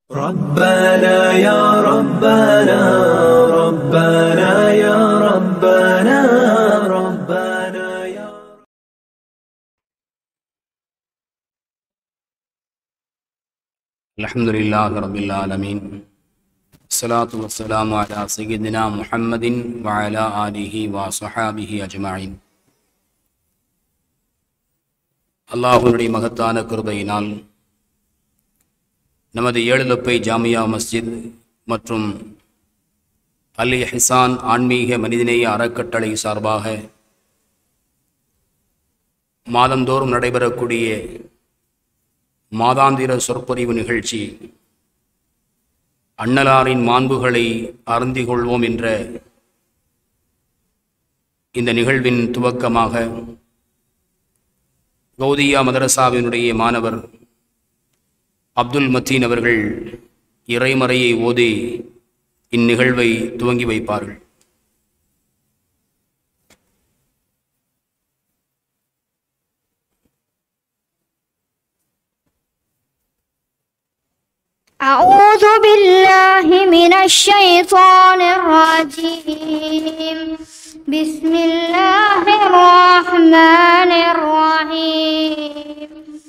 ربنا يا ربنا ربنا يا ربنا ربنا يا الحمد لله رب العالمين الصلاة والسلام على سيدنا محمد وعلى آله وصحابه أجمعين அல்லாஹுனுடைய மகத்தான கிருபையினால் நமது ஏழுலப்பை ஜாமியா மஸ்ஜித் மற்றும் அலி ஹிசான் ஆன்மீக மனிதநேய அறக்கட்டளை சார்பாக மாதந்தோறும் நடைபெறக்கூடிய மாதாந்திர சொற்பொழிவு நிகழ்ச்சி அண்ணலாரின் மாண்புகளை அருந்திக் கொள்வோம் என்ற இந்த நிகழ்வின் துவக்கமாக கௌதியா மதரசாவினுடைய மாணவர் அப்துல் மத்தீன் அவர்கள் இறைமறையை ஓதி இந்நிகழ்வை துவங்கி வைப்பார்கள் أعوذ بالله من الشيطان الرجيم بسم الله الرحمن الرحيم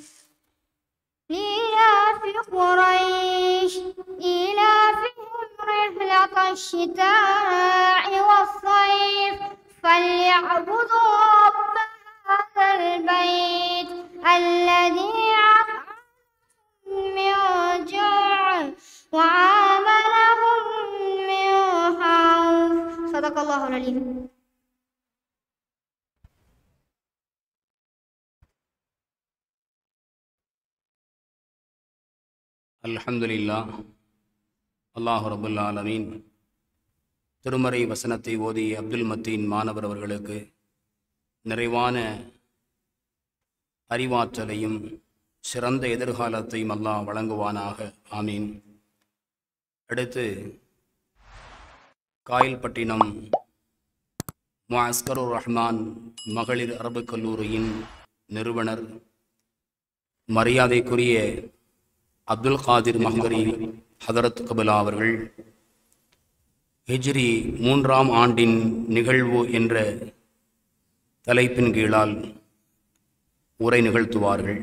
لإلاف قريش إلافهم رحلة الشتاء والصيف فليعبدوا رب هذا البيت الذي أطعمهم من جوع وآمنهم من خوف صدق الله العليم அல்ஹம்துலில்லா அல்லாஹு ரபுல் ஆலமீன் திருமறை வசனத்தை ஓதி அப்துல் மத்தீன் மாணவர் அவர்களுக்கு நிறைவான அறிவாற்றலையும் சிறந்த எதிர்காலத்தையும் அல்லாஹ் வழங்குவானாக ஆமீன் அடுத்து காயல்பட்டினம் முஅஸ்கருர் ரஹ்மான் மகளிர் அரபுக் கல்லூரியின் நிறுவனர் மரியாதைக்குரிய அப்துல் காதிர் மஹ்மரி ஹதரத் கபலா அவர்கள் ஹிஜ்ரி மூன்றாம் ஆண்டின் நிகழ்வு என்ற தலைப்பின் கீழால் உரை நிகழ்த்துவார்கள்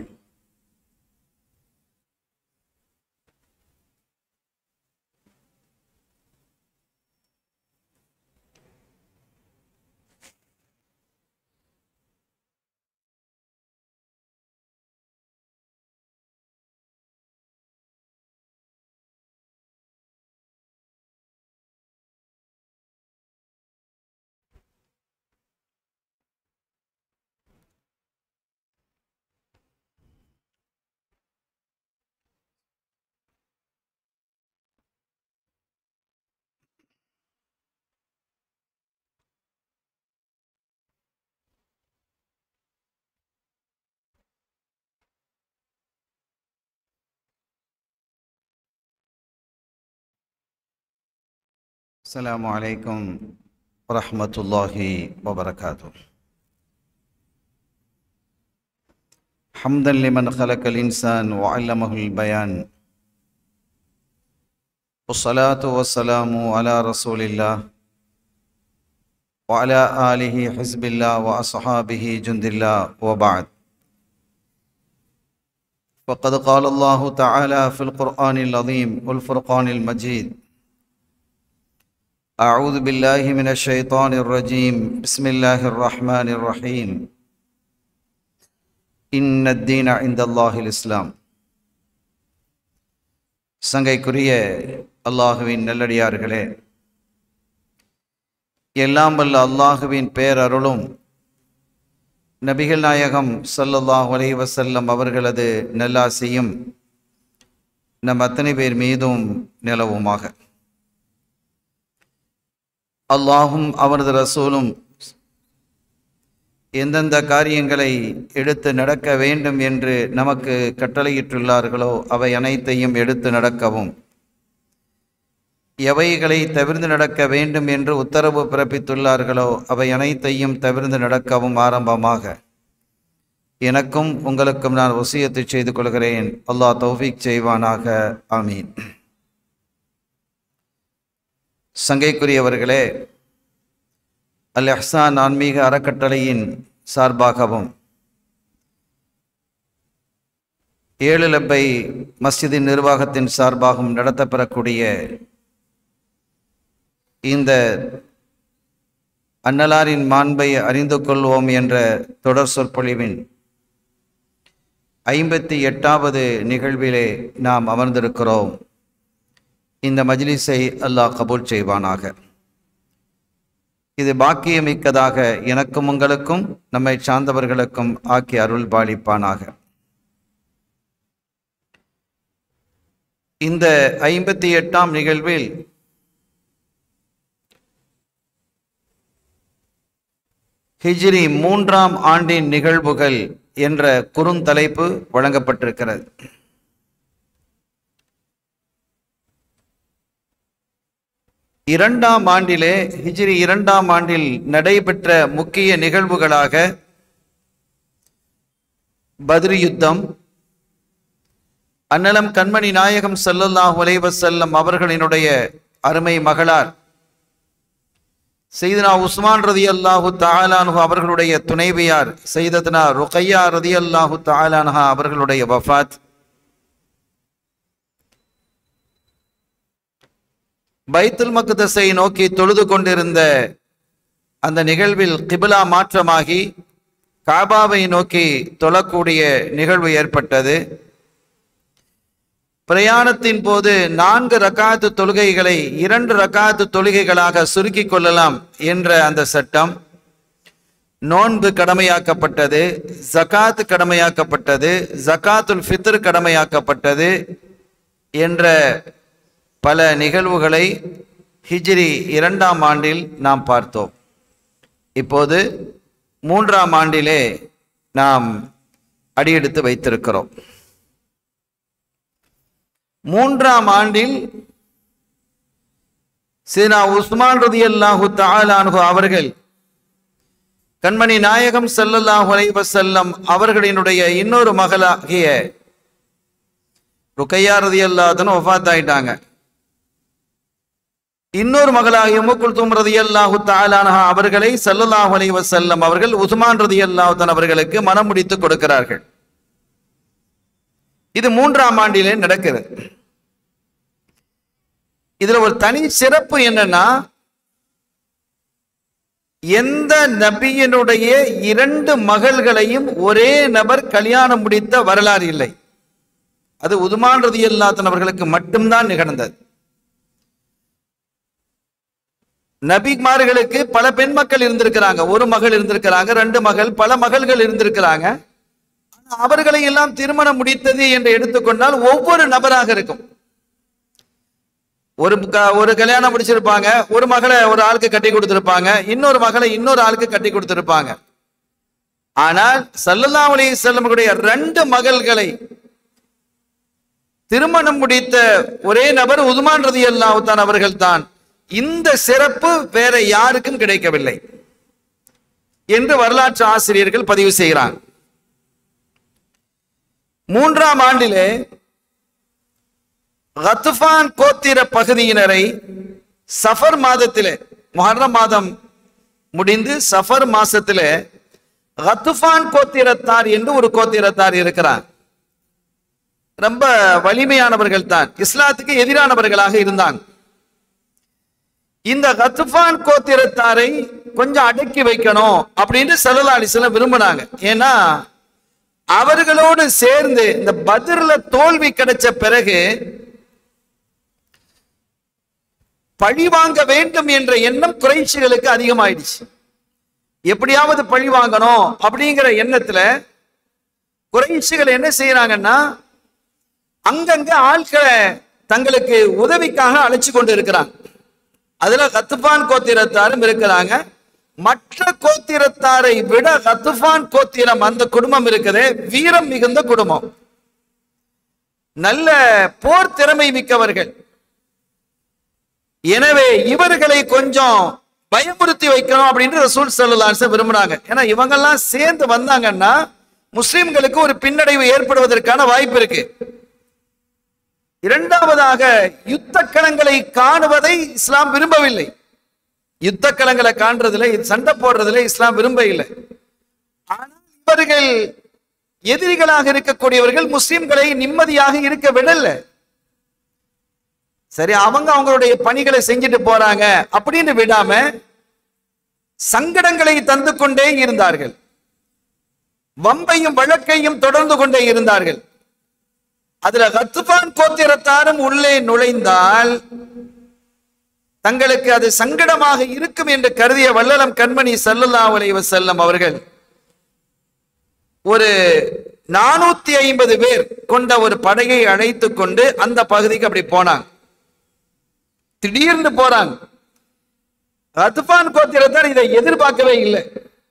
السلام عليكم ورحمة الله وبركاته حمدا لمن خلق الإنسان وعلمه البيان والصلاة والسلام على رسول الله وعلى آله حزب الله وأصحابه جند الله وبعد فقد قال الله تعالى في القرآن العظيم والفرقان المجيد أعوذ بالله من الشيطان الرجيم بسم الله الرحمن الرحيم إن الدين عند الله الإسلام சங்கைக்குரிய அல்லாஹுவின் நல்லடியார்களே எல்லாம் வல்ல அல்லாஹுவின் பேரருளும் நபிகள் நாயகம் ஸல்லல்லாஹு அலைஹி வஸல்லம் அவர்களது நல்லாசியும் நம் அத்தனை பேர் மீதும் நிலவுமாக அல்லாஹும் அவரது ரசூலும் எந்தெந்த காரியங்களை எடுத்து நடக்க வேண்டும் என்று நமக்கு கட்டளையிட்டுள்ளார்களோ அவை அனைத்தையும் எடுத்து நடக்கவும் எவைகளை தவிர்த்து நடக்க வேண்டும் என்று உத்தரவு பிறப்பித்துள்ளார்களோ அவை அனைத்தையும் தவிர்த்து நடக்கவும் ஆரம்பமாக எனக்கும் உங்களுக்கும் நான் வசியத்தை செய்து கொள்கிறேன் அல்லாஹ் தௌஃபீக் செய்வானாக ஆமீன் சங்கைக்குரியவர்களே அல் அஹ்சான் ஆன்மீக அறக்கட்டளையின் சார்பாகவும் ஏழு லப்பை மஸ்ஜிதின் நிர்வாகத்தின் சார்பாகவும் நடத்தப்பெறக்கூடிய இந்த அன்னலாரின் மாண்பை அறிந்து கொள்வோம் என்ற தொடர் சொற்பொழிவின் ஐம்பத்தி எட்டாவது நிகழ்விலே நாம் அமர்ந்திருக்கிறோம் இந்த மஜ்லிஸை அல்லாஹ் கபூல் செய்வானாக இது பாக்கியமிக்கதாக எனக்கும் உங்களுக்கும் நம்மை சார்ந்தவர்களுக்கும் ஆக்கி அருள் பாலிப்பானாக இந்த ஐம்பத்தி எட்டாம் நிகழ்வில் ஹிஜ்ரி மூன்றாம் ஆண்டின் நிகழ்வுகள் என்ற குறுந்தலைப்பு வழங்கப்பட்டிருக்கிறது இரண்டாம் ஆண்டிலே ஹிஜ்ரி இரண்டாம் ஆண்டில் நடைபெற்ற முக்கிய நிகழ்வுகளாக பத்ரி யுத்தம் அன்னலம் கண்மணி நாயகம் ஸல்லல்லாஹு அலைஹி வஸல்லம் அவர்களினுடைய அருமை மகளார் செய்தனா உஸ்மான் ரதி அல்லாஹு தாலானு அவர்களுடைய துணைவியார் செய்தத்னா ருக்கையா ரதி அல்லாஹு தாலானஹா அவர்களுடைய வஃபாத் பைத்துல் மக்தஸை நோக்கி தொழுது கொண்டிருந்த அந்த நிகழ்வில் கிபிலா மாற்றமாகி காபாவை நோக்கி தொழக்கூடிய நிகழ்வு ஏற்பட்டது பிரயாணத்தின் போது நான்கு ரக்காத்து தொழுகைகளை இரண்டு ரக்காத்து தொழுகைகளாக சுருக்கிக் கொள்ளலாம் என்ற அந்த சட்டம் நோன்பு கடமையாக்கப்பட்டது ஜகாத் கடமையாக்கப்பட்டது ஜகாத்துல் ஃபித்ர் கடமையாக்கப்பட்டது என்ற பல நிகழ்வுகளை ஹிஜ்ரி இரண்டாம் ஆண்டில் நாம் பார்த்தோம் இப்போது மூன்றாம் ஆண்டிலே நாம் அடியெடுத்து வைத்திருக்கிறோம் மூன்றாம் ஆண்டில் சீனா உஸ்மான் ரதி அல்லாஹு தாலானு அவர்கள் கண்மணி நாயகம் ஸல்லல்லாஹு அலைஹி வஸல்லம் அவர்களினுடைய இன்னொரு மகளாகிய ருக்கையா ரதி அல்லாஹன் ஒஃபாத் ஆயிட்டாங்க இன்னொரு மகளாகிய முக்குல்தும் ரதி அல்லாஹு தாலானஹா அவர்களை ஸல்லல்லாஹு அலைஹி வஸல்லம் அவர்கள் உஸ்மான் ரதி அல்லாஹன் அவர்களுக்கு மனம் முடித்து கொடுக்கிறார்கள் இது மூன்றாம் ஆண்டிலே நடக்கிறது இதுல ஒரு தனி சிறப்பு என்னன்னா எந்த நபியினுடைய இரண்டு மகள்களையும் ஒரே நபர் கல்யாணம் முடித்த வரலாறு இல்லை அது உதுமான் ரதி அல்லாத்தன் அவர்களுக்கு மட்டும்தான் நிகழ்ந்தது நபிமார்களுக்கு பல பெண் மக்கள் இருந்திருக்கிறாங்க ஒரு மகள் இருந்திருக்கிறாங்க ரெண்டு மகள் பல மகள்கள் இருந்திருக்கிறாங்க ஆனா அவர்களை எல்லாம் திருமணம் முடித்தது என்று எடுத்துக்கொண்டால் ஒவ்வொரு நபராக இருக்கும் ஒரு க- ஒரு கல்யாணம் முடிச்சிருப்பாங்க ஒரு மகளை ஒரு ஆளுக்கு கட்டி கொடுத்திருப்பாங்க இன்னொரு மகளை இன்னொரு ஆளுக்கு கட்டி கொடுத்திருப்பாங்க ஆனால் சல்லல்லா அலைஹி செல்லமுடைய ரெண்டு மகள்களை திருமணம் முடித்த ஒரே நபர் உதுமான் ரதி அல்லாஹுத்தான் அவர்கள் தான் இந்த சிறப்பு வேற யாருக்கும் கிடைக்கவில்லை என்று வரலாற்று ஆசிரியர்கள் பதிவு செய்கிறாங்க மூன்றாம் ஆண்டிலே கத்துஃபான் கோத்திர பகுதியினரை சஃபர் மாதத்திலே முஹர்ரம் மாதம் முடிந்து சஃபர் மாசத்திலே கத்துஃபான் கோத்திரத்தார் என்று ஒரு கோத்திரத்தார் இருக்கிறார் ரொம்ப வலிமையானவர்கள் தான் இஸ்லாத்துக்கு எதிரானவர்களாக இருந்தாங்க இந்த கத்துஃபான் கோத்திரத்தாரை கொஞ்சம் அடக்கி வைக்கணும் அப்படின்னு சல்லல்லாஹு அலைஹி வஸல்லம் விரும்பினாங்க ஏன்னா அவர்களோடு சேர்ந்து இந்த பத்ர்ல தோல்வி கிடைச்ச பிறகு பழி வாங்க வேண்டும் என்ற எண்ணம் குறைச்சிகளுக்கு அதிகமாயிடுச்சு எப்படியாவது பழி வாங்கணும் அப்படிங்கிற எண்ணத்துல குறைச்சிகள் என்ன செய்யறாங்கன்னா அங்கங்க ஆட்களை தங்களுக்கு உதவிக்காக அழைச்சு கொண்டு இருக்கிறாங்க அதுல கத்துபான் கோத்திரத்தாரும் இருக்கிறாங்க மற்ற கோத்திரத்தாரை விட கத்துபான் கோத்திரம் அந்த குடும்பம் இருக்குதே வீரம் மிகுந்த குடும்பம் நல்ல போர் திறமை மிக்கவர்கள் எனவே இவர்களை கொஞ்சம் பயமுறுத்தி வைக்கணும் அப்படின்னு ரசூல் சல்லாஸ் விரும்புறாங்க ஏன்னா இவங்கெல்லாம் சேர்ந்து வந்தாங்கன்னா முஸ்லிம்களுக்கு ஒரு பின்னடைவு ஏற்படுவதற்கான வாய்ப்பு இருக்கு இரண்டாவதாக யுத்த களங்களை காணுவதை இஸ்லாம் விரும்பவில்லை யுத்த களங்களை காண்றதுல இது சண்டை போடுறதுல இஸ்லாம் விரும்ப இல்லை ஆனால் இவர்கள் எதிரிகளாக இருக்கக்கூடியவர்கள் முஸ்லிம்களை நிம்மதியாக இருக்க விடல சரி அவங்க அவங்களுடைய பணிகளை செஞ்சுட்டு போறாங்க அப்படின்னு விடாம சங்கடங்களை தந்து கொண்டே இருந்தார்கள் வம்பையும் வழக்கையும் தொடர்ந்து கொண்டே இருந்தார்கள் அதுல கத்துபான் கோத்திரத்தாரும் உள்ளே நுழைந்தால் தங்களுக்கு அது சங்கடமாக இருக்கும் என்று கருதிய வல்லலம் கண்மணி ஸல்லல்லாஹு அலைஹி வஸல்லம் அவர்கள் ஒரு நானூத்தி ஐம்பது பேர் கொண்ட ஒரு படையை அழைத்து கொண்டு அந்த பகுதிக்கு அப்படி போனாங்க திடீர்னு போறாங்க ரத்துபான் கோத்திரத்தார் இதை எதிர்பார்க்கவே இல்லை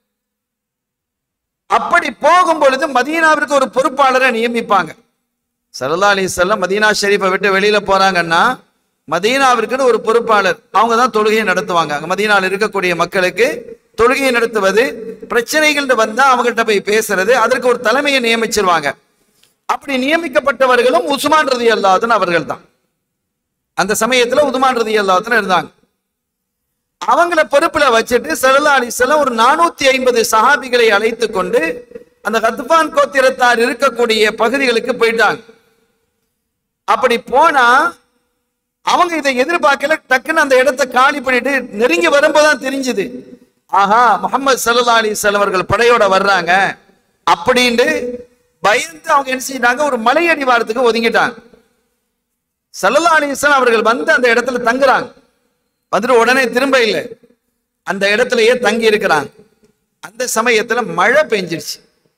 அப்படி போகும் பொழுது மதீனாவிற்கு ஒரு பொறுப்பாளரை நியமிப்பாங்க சல்லா அலி செல்லம் மதீனா ஷெரீஃபை விட்டு வெளியில போறாங்கன்னா மதீனாவிற்குன்னு ஒரு பொறுப்பாளர் அவங்க தான் தொழுகையை நடத்துவாங்க அங்க மதீனாவில் இருக்கக்கூடிய மக்களுக்கு தொழுகையை நடத்துவது பிரச்சனைகள் வந்தா அவங்ககிட்ட போய் பேசுறது அதற்கு ஒரு தலைமையை நியமிச்சிருவாங்க அப்படி நியமிக்கப்பட்டவர்களும் உஸ்மான் ரதி அல்லாதன் அவர்கள் தான் அந்த சமயத்துல உதுமான் ரதி அல்லாதன் இருந்தாங்க அவங்கள பொறுப்புல வச்சுட்டு சல்லா அலிஸ்லாம் ஒரு நானூத்தி ஐம்பது சஹாபிகளை அழைத்து கொண்டு அந்த கத்பான் கோத்திரத்தார் இருக்கக்கூடிய பகுதிகளுக்கு போயிட்டாங்க அப்படி போனா அவங்க இதை எதிர்பார்க்கல டக்குன்னு அந்த இடத்தை காலி பண்ணிட்டு நெருங்கி வரும்போதுதான் தெரிஞ்சுது ஆஹா முகமது சல்லா அலிஸ்லாம் அவர்கள் படையோட வர்றாங்க அப்படின்னு பயந்து அவங்க என்ன செஞ்சிட்டாங்க ஒரு மலை அடிவாரத்துக்கு ஒதுங்கிட்டாங்க சல்லா அலிஸ்லாம் அவர்கள் வந்து அந்த இடத்துல தங்குறாங்க வந்துட்டு உடனே திரும்ப இல்லை அந்த இடத்துலயே தங்கி இருக்கிறாங்க அந்த சமயத்துல மழை பெஞ்சிருச்சு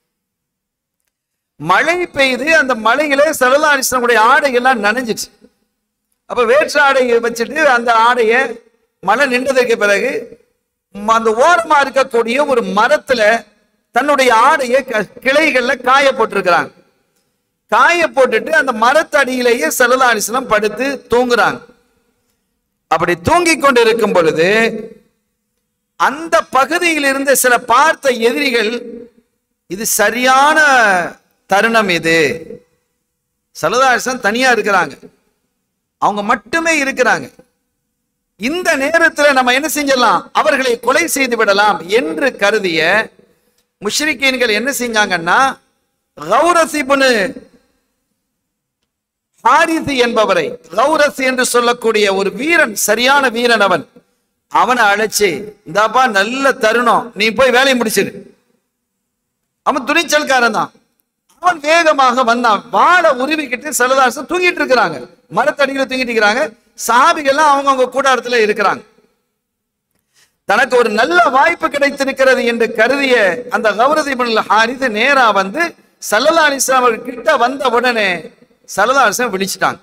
மழை பெய்து அந்த மழையில சரலாரிசனுடைய ஆடையெல்லாம் நனைஞ்சிச்சு அப்ப வேற்று ஆடையை வச்சுட்டு அந்த ஆடைய மழை நின்றதுக்கு பிறகு ம- அந்த ஓரமா இருக்கக்கூடிய ஒரு மரத்துல தன்னுடைய ஆடையை க- கிளைகள்ல காய போட்டிருக்கிறாங்க காய போட்டுட்டு அந்த மரத்தடியிலேயே சரலாரிசனம் படுத்து தூங்குறாங்க அப்படி தூங்கிக் கொண்டிருக்கும் பொழுது அந்த பகுதியில் இருந்த சில பார்த்த எதிரிகள் இது சரியான தருணம் இது சலதாசன் தனியா இருக்கிறாங்க அவங்க மட்டுமே இருக்கிறாங்க இந்த நேரத்துல நம்ம என்ன செஞ்சிடலாம் அவர்களை கொலை செய்து விடலாம் என்று கருதிய முஷ்ரிக்கீன்கள் என்ன செஞ்சாங்கன்னா கௌரசிபுனு ஹாரிசி என்பவரை கௌரஸ் என்று சொல்லக்கூடிய ஒரு வீரன் சரியான வீரன் அவன் அவனை அழைச்சு இந்தாப்பா நல்ல தருணம் நீ போய் வேலையை முடிச்சிரு அவன் துணிச்சல்காரன் தான் அவன் வேகமாக வந்தான் வாழை உருவிக்கிட்டு செலதாசம் தூங்கிட்டு இருக்கிறாங்க மரத்தடியில தூங்கிட்டு இருக்கிறாங்க சாபிகள்லாம் அவங்கவங்க கூடாரத்துல இருக்கிறாங்க தனக்கு ஒரு நல்ல வாய்ப்பு கிடைத்திருக்கிறது என்று கருதிய அந்த கௌரதிபன் ஹாரிது நேரா வந்து சல்லல்லா அலிஸ்லாம் அவர்கள் கிட்ட வந்த உடனே சல்லல்லா அலிஸ்லாம் விழிச்சிட்டாங்க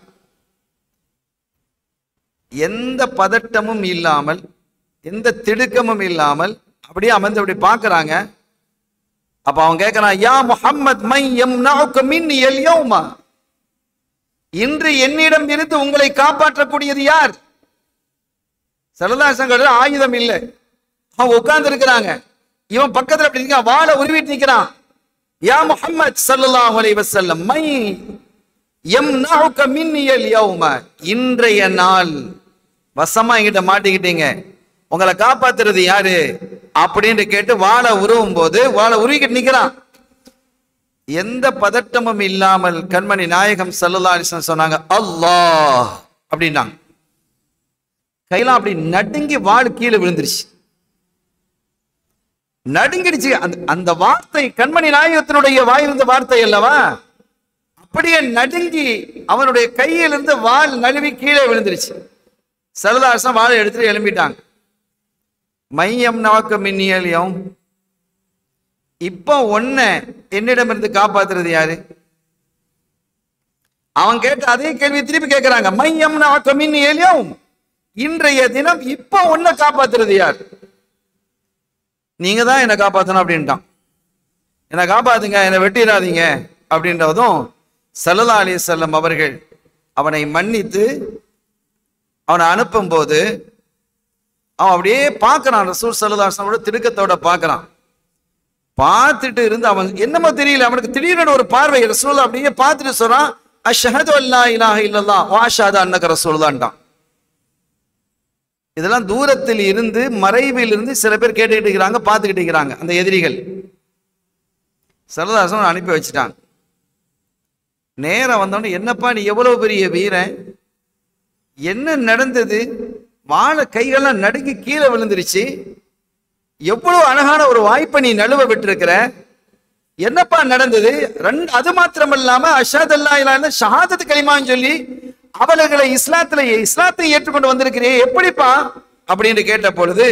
எந்த பதட்டமும் இல்லாமல் எந்த திடுக்கமும் இல்லாமல் அப்படியே அமர்ந்து அப்படி பார்க்கறாங்க அப்ப அவன் கேட்கறான் யா முஹம்மத் மை யம்னஉக மின்னி அல் யௌமா இன்று என்னிடம் இருந்து உங்களை காப்பாற்றக்கூடியது யார் சரதாசங்கர் ஆயுதம் இல்லை அவன் உட்கார்ந்து இருக்கிறாங்க இவன் பக்கத்துல அப்படி இருக்கான் வாழை உருவிட்டு நிக்கிறான் யா முஹம்மத் ஸல்லல்லாஹு அலைஹி வஸல்லம் மை யம்னஉக மின்னி அல் யௌம இன்றைய நாள் வசமா என்கிட்ட மாட்டிக்கிட்டீங்க உங்களை காப்பாத்துறது யாரு அப்படின்னு கேட்டு வாழை உருவும் போது வாழை உருவிக்கிட்டு நிக்கிறான் எந்த பதட்டமும் இல்லாமல் கண்மணி நாயகம் ஸல்லல்லாஹு அலைஹி வஸல்லம் சொன்னாங்க அல்லாஹ் அப்படின்னாங்க கையெல்லாம் அப்படி நடுங்கி வாள் கீழே விழுந்துருச்சு நடுங்கிடுச்சு அந்த அந்த வார்த்தை கண்மணி நாயகத்தினுடைய வாயிருந்த வார்த்தை அல்லவா அப்படியே நடுங்கி அவனுடைய கையிலிருந்து வாள் நழுவி கீழே விழுந்துருச்சு சரதாசன் வாழை எடுத்துட்டு எழும்பிட்டாங்க மையம் நவக்க மின்னியலியம் இப்போ ஒன்ன என்னிடமிருந்து காப்பாத்துறது யாரு அவன் கேட்ட அதே கேள்வி திருப்பி கேட்கிறாங்க மையம் நவக்க மின்னியலியம் இன்றைய தினம் இப்போ ஒன்ன காப்பாத்துறது யார் நீங்க தான் என்னை காப்பாத்தணும் அப்படின்ட்டான் என்னை காப்பாத்துங்க என்னை வெட்டிடாதீங்க அப்படின்றதும் சல்லல்லா அலி செல்லம் அவர்கள் அவனை மன்னித்து அவனை அனுப்பும்போது அவன் அப்படியே பார்க்கறான் ரசூல் சல்லல்லாஹோட திடுக்கத்தோட பார்க்கறான் பார்த்துட்டு இருந்து அவன் என்னமோ தெரியல அவனுக்கு திடீர்னு ஒரு பார்வை ரசூல் அப்படியே பார்த்துட்டு சொல்றான் அஷ்ஹது அல்லா இலாஹ இல்லல்லாஹ் வா அஷ்ஹது அன்னக ரசூலுல்லாஹ்ன்றான் இதெல்லாம் தூரத்தில் இருந்து மறைவில் இருந்து சில பேர் கேட்டுக்கிட்டு இருக்கிறாங்க பார்த்துக்கிட்டு இருக்கிறாங்க அந்த எதிரிகள் சரதாசன் அனுப்பி வச்சுட்டாங்க நேரம் வந்தோடனே என்னப்பா நீ எவ்வளவு பெரிய வீரன் என்ன நடந்தது வாழை கைகள்லாம் நடுங்கி கீழே விழுந்துருச்சு எவ்வளவு அழகான ஒரு வாய்ப்பை நீ நழுவ விட்டிருக்கிற என்னப்பா நடந்தது ரெண்டு அது மாத்திரம் இல்லாம அஷாத் அல்லா இல்லாம ஷஹாதத் கலிமான்னு சொல்லி அவர்களை இஸ்லாத்துல இஸ்லாத்தை ஏற்றுக்கொண்டு வந்திருக்கிறே எப்படிப்பா அப்படின்னு கேட்ட பொழுது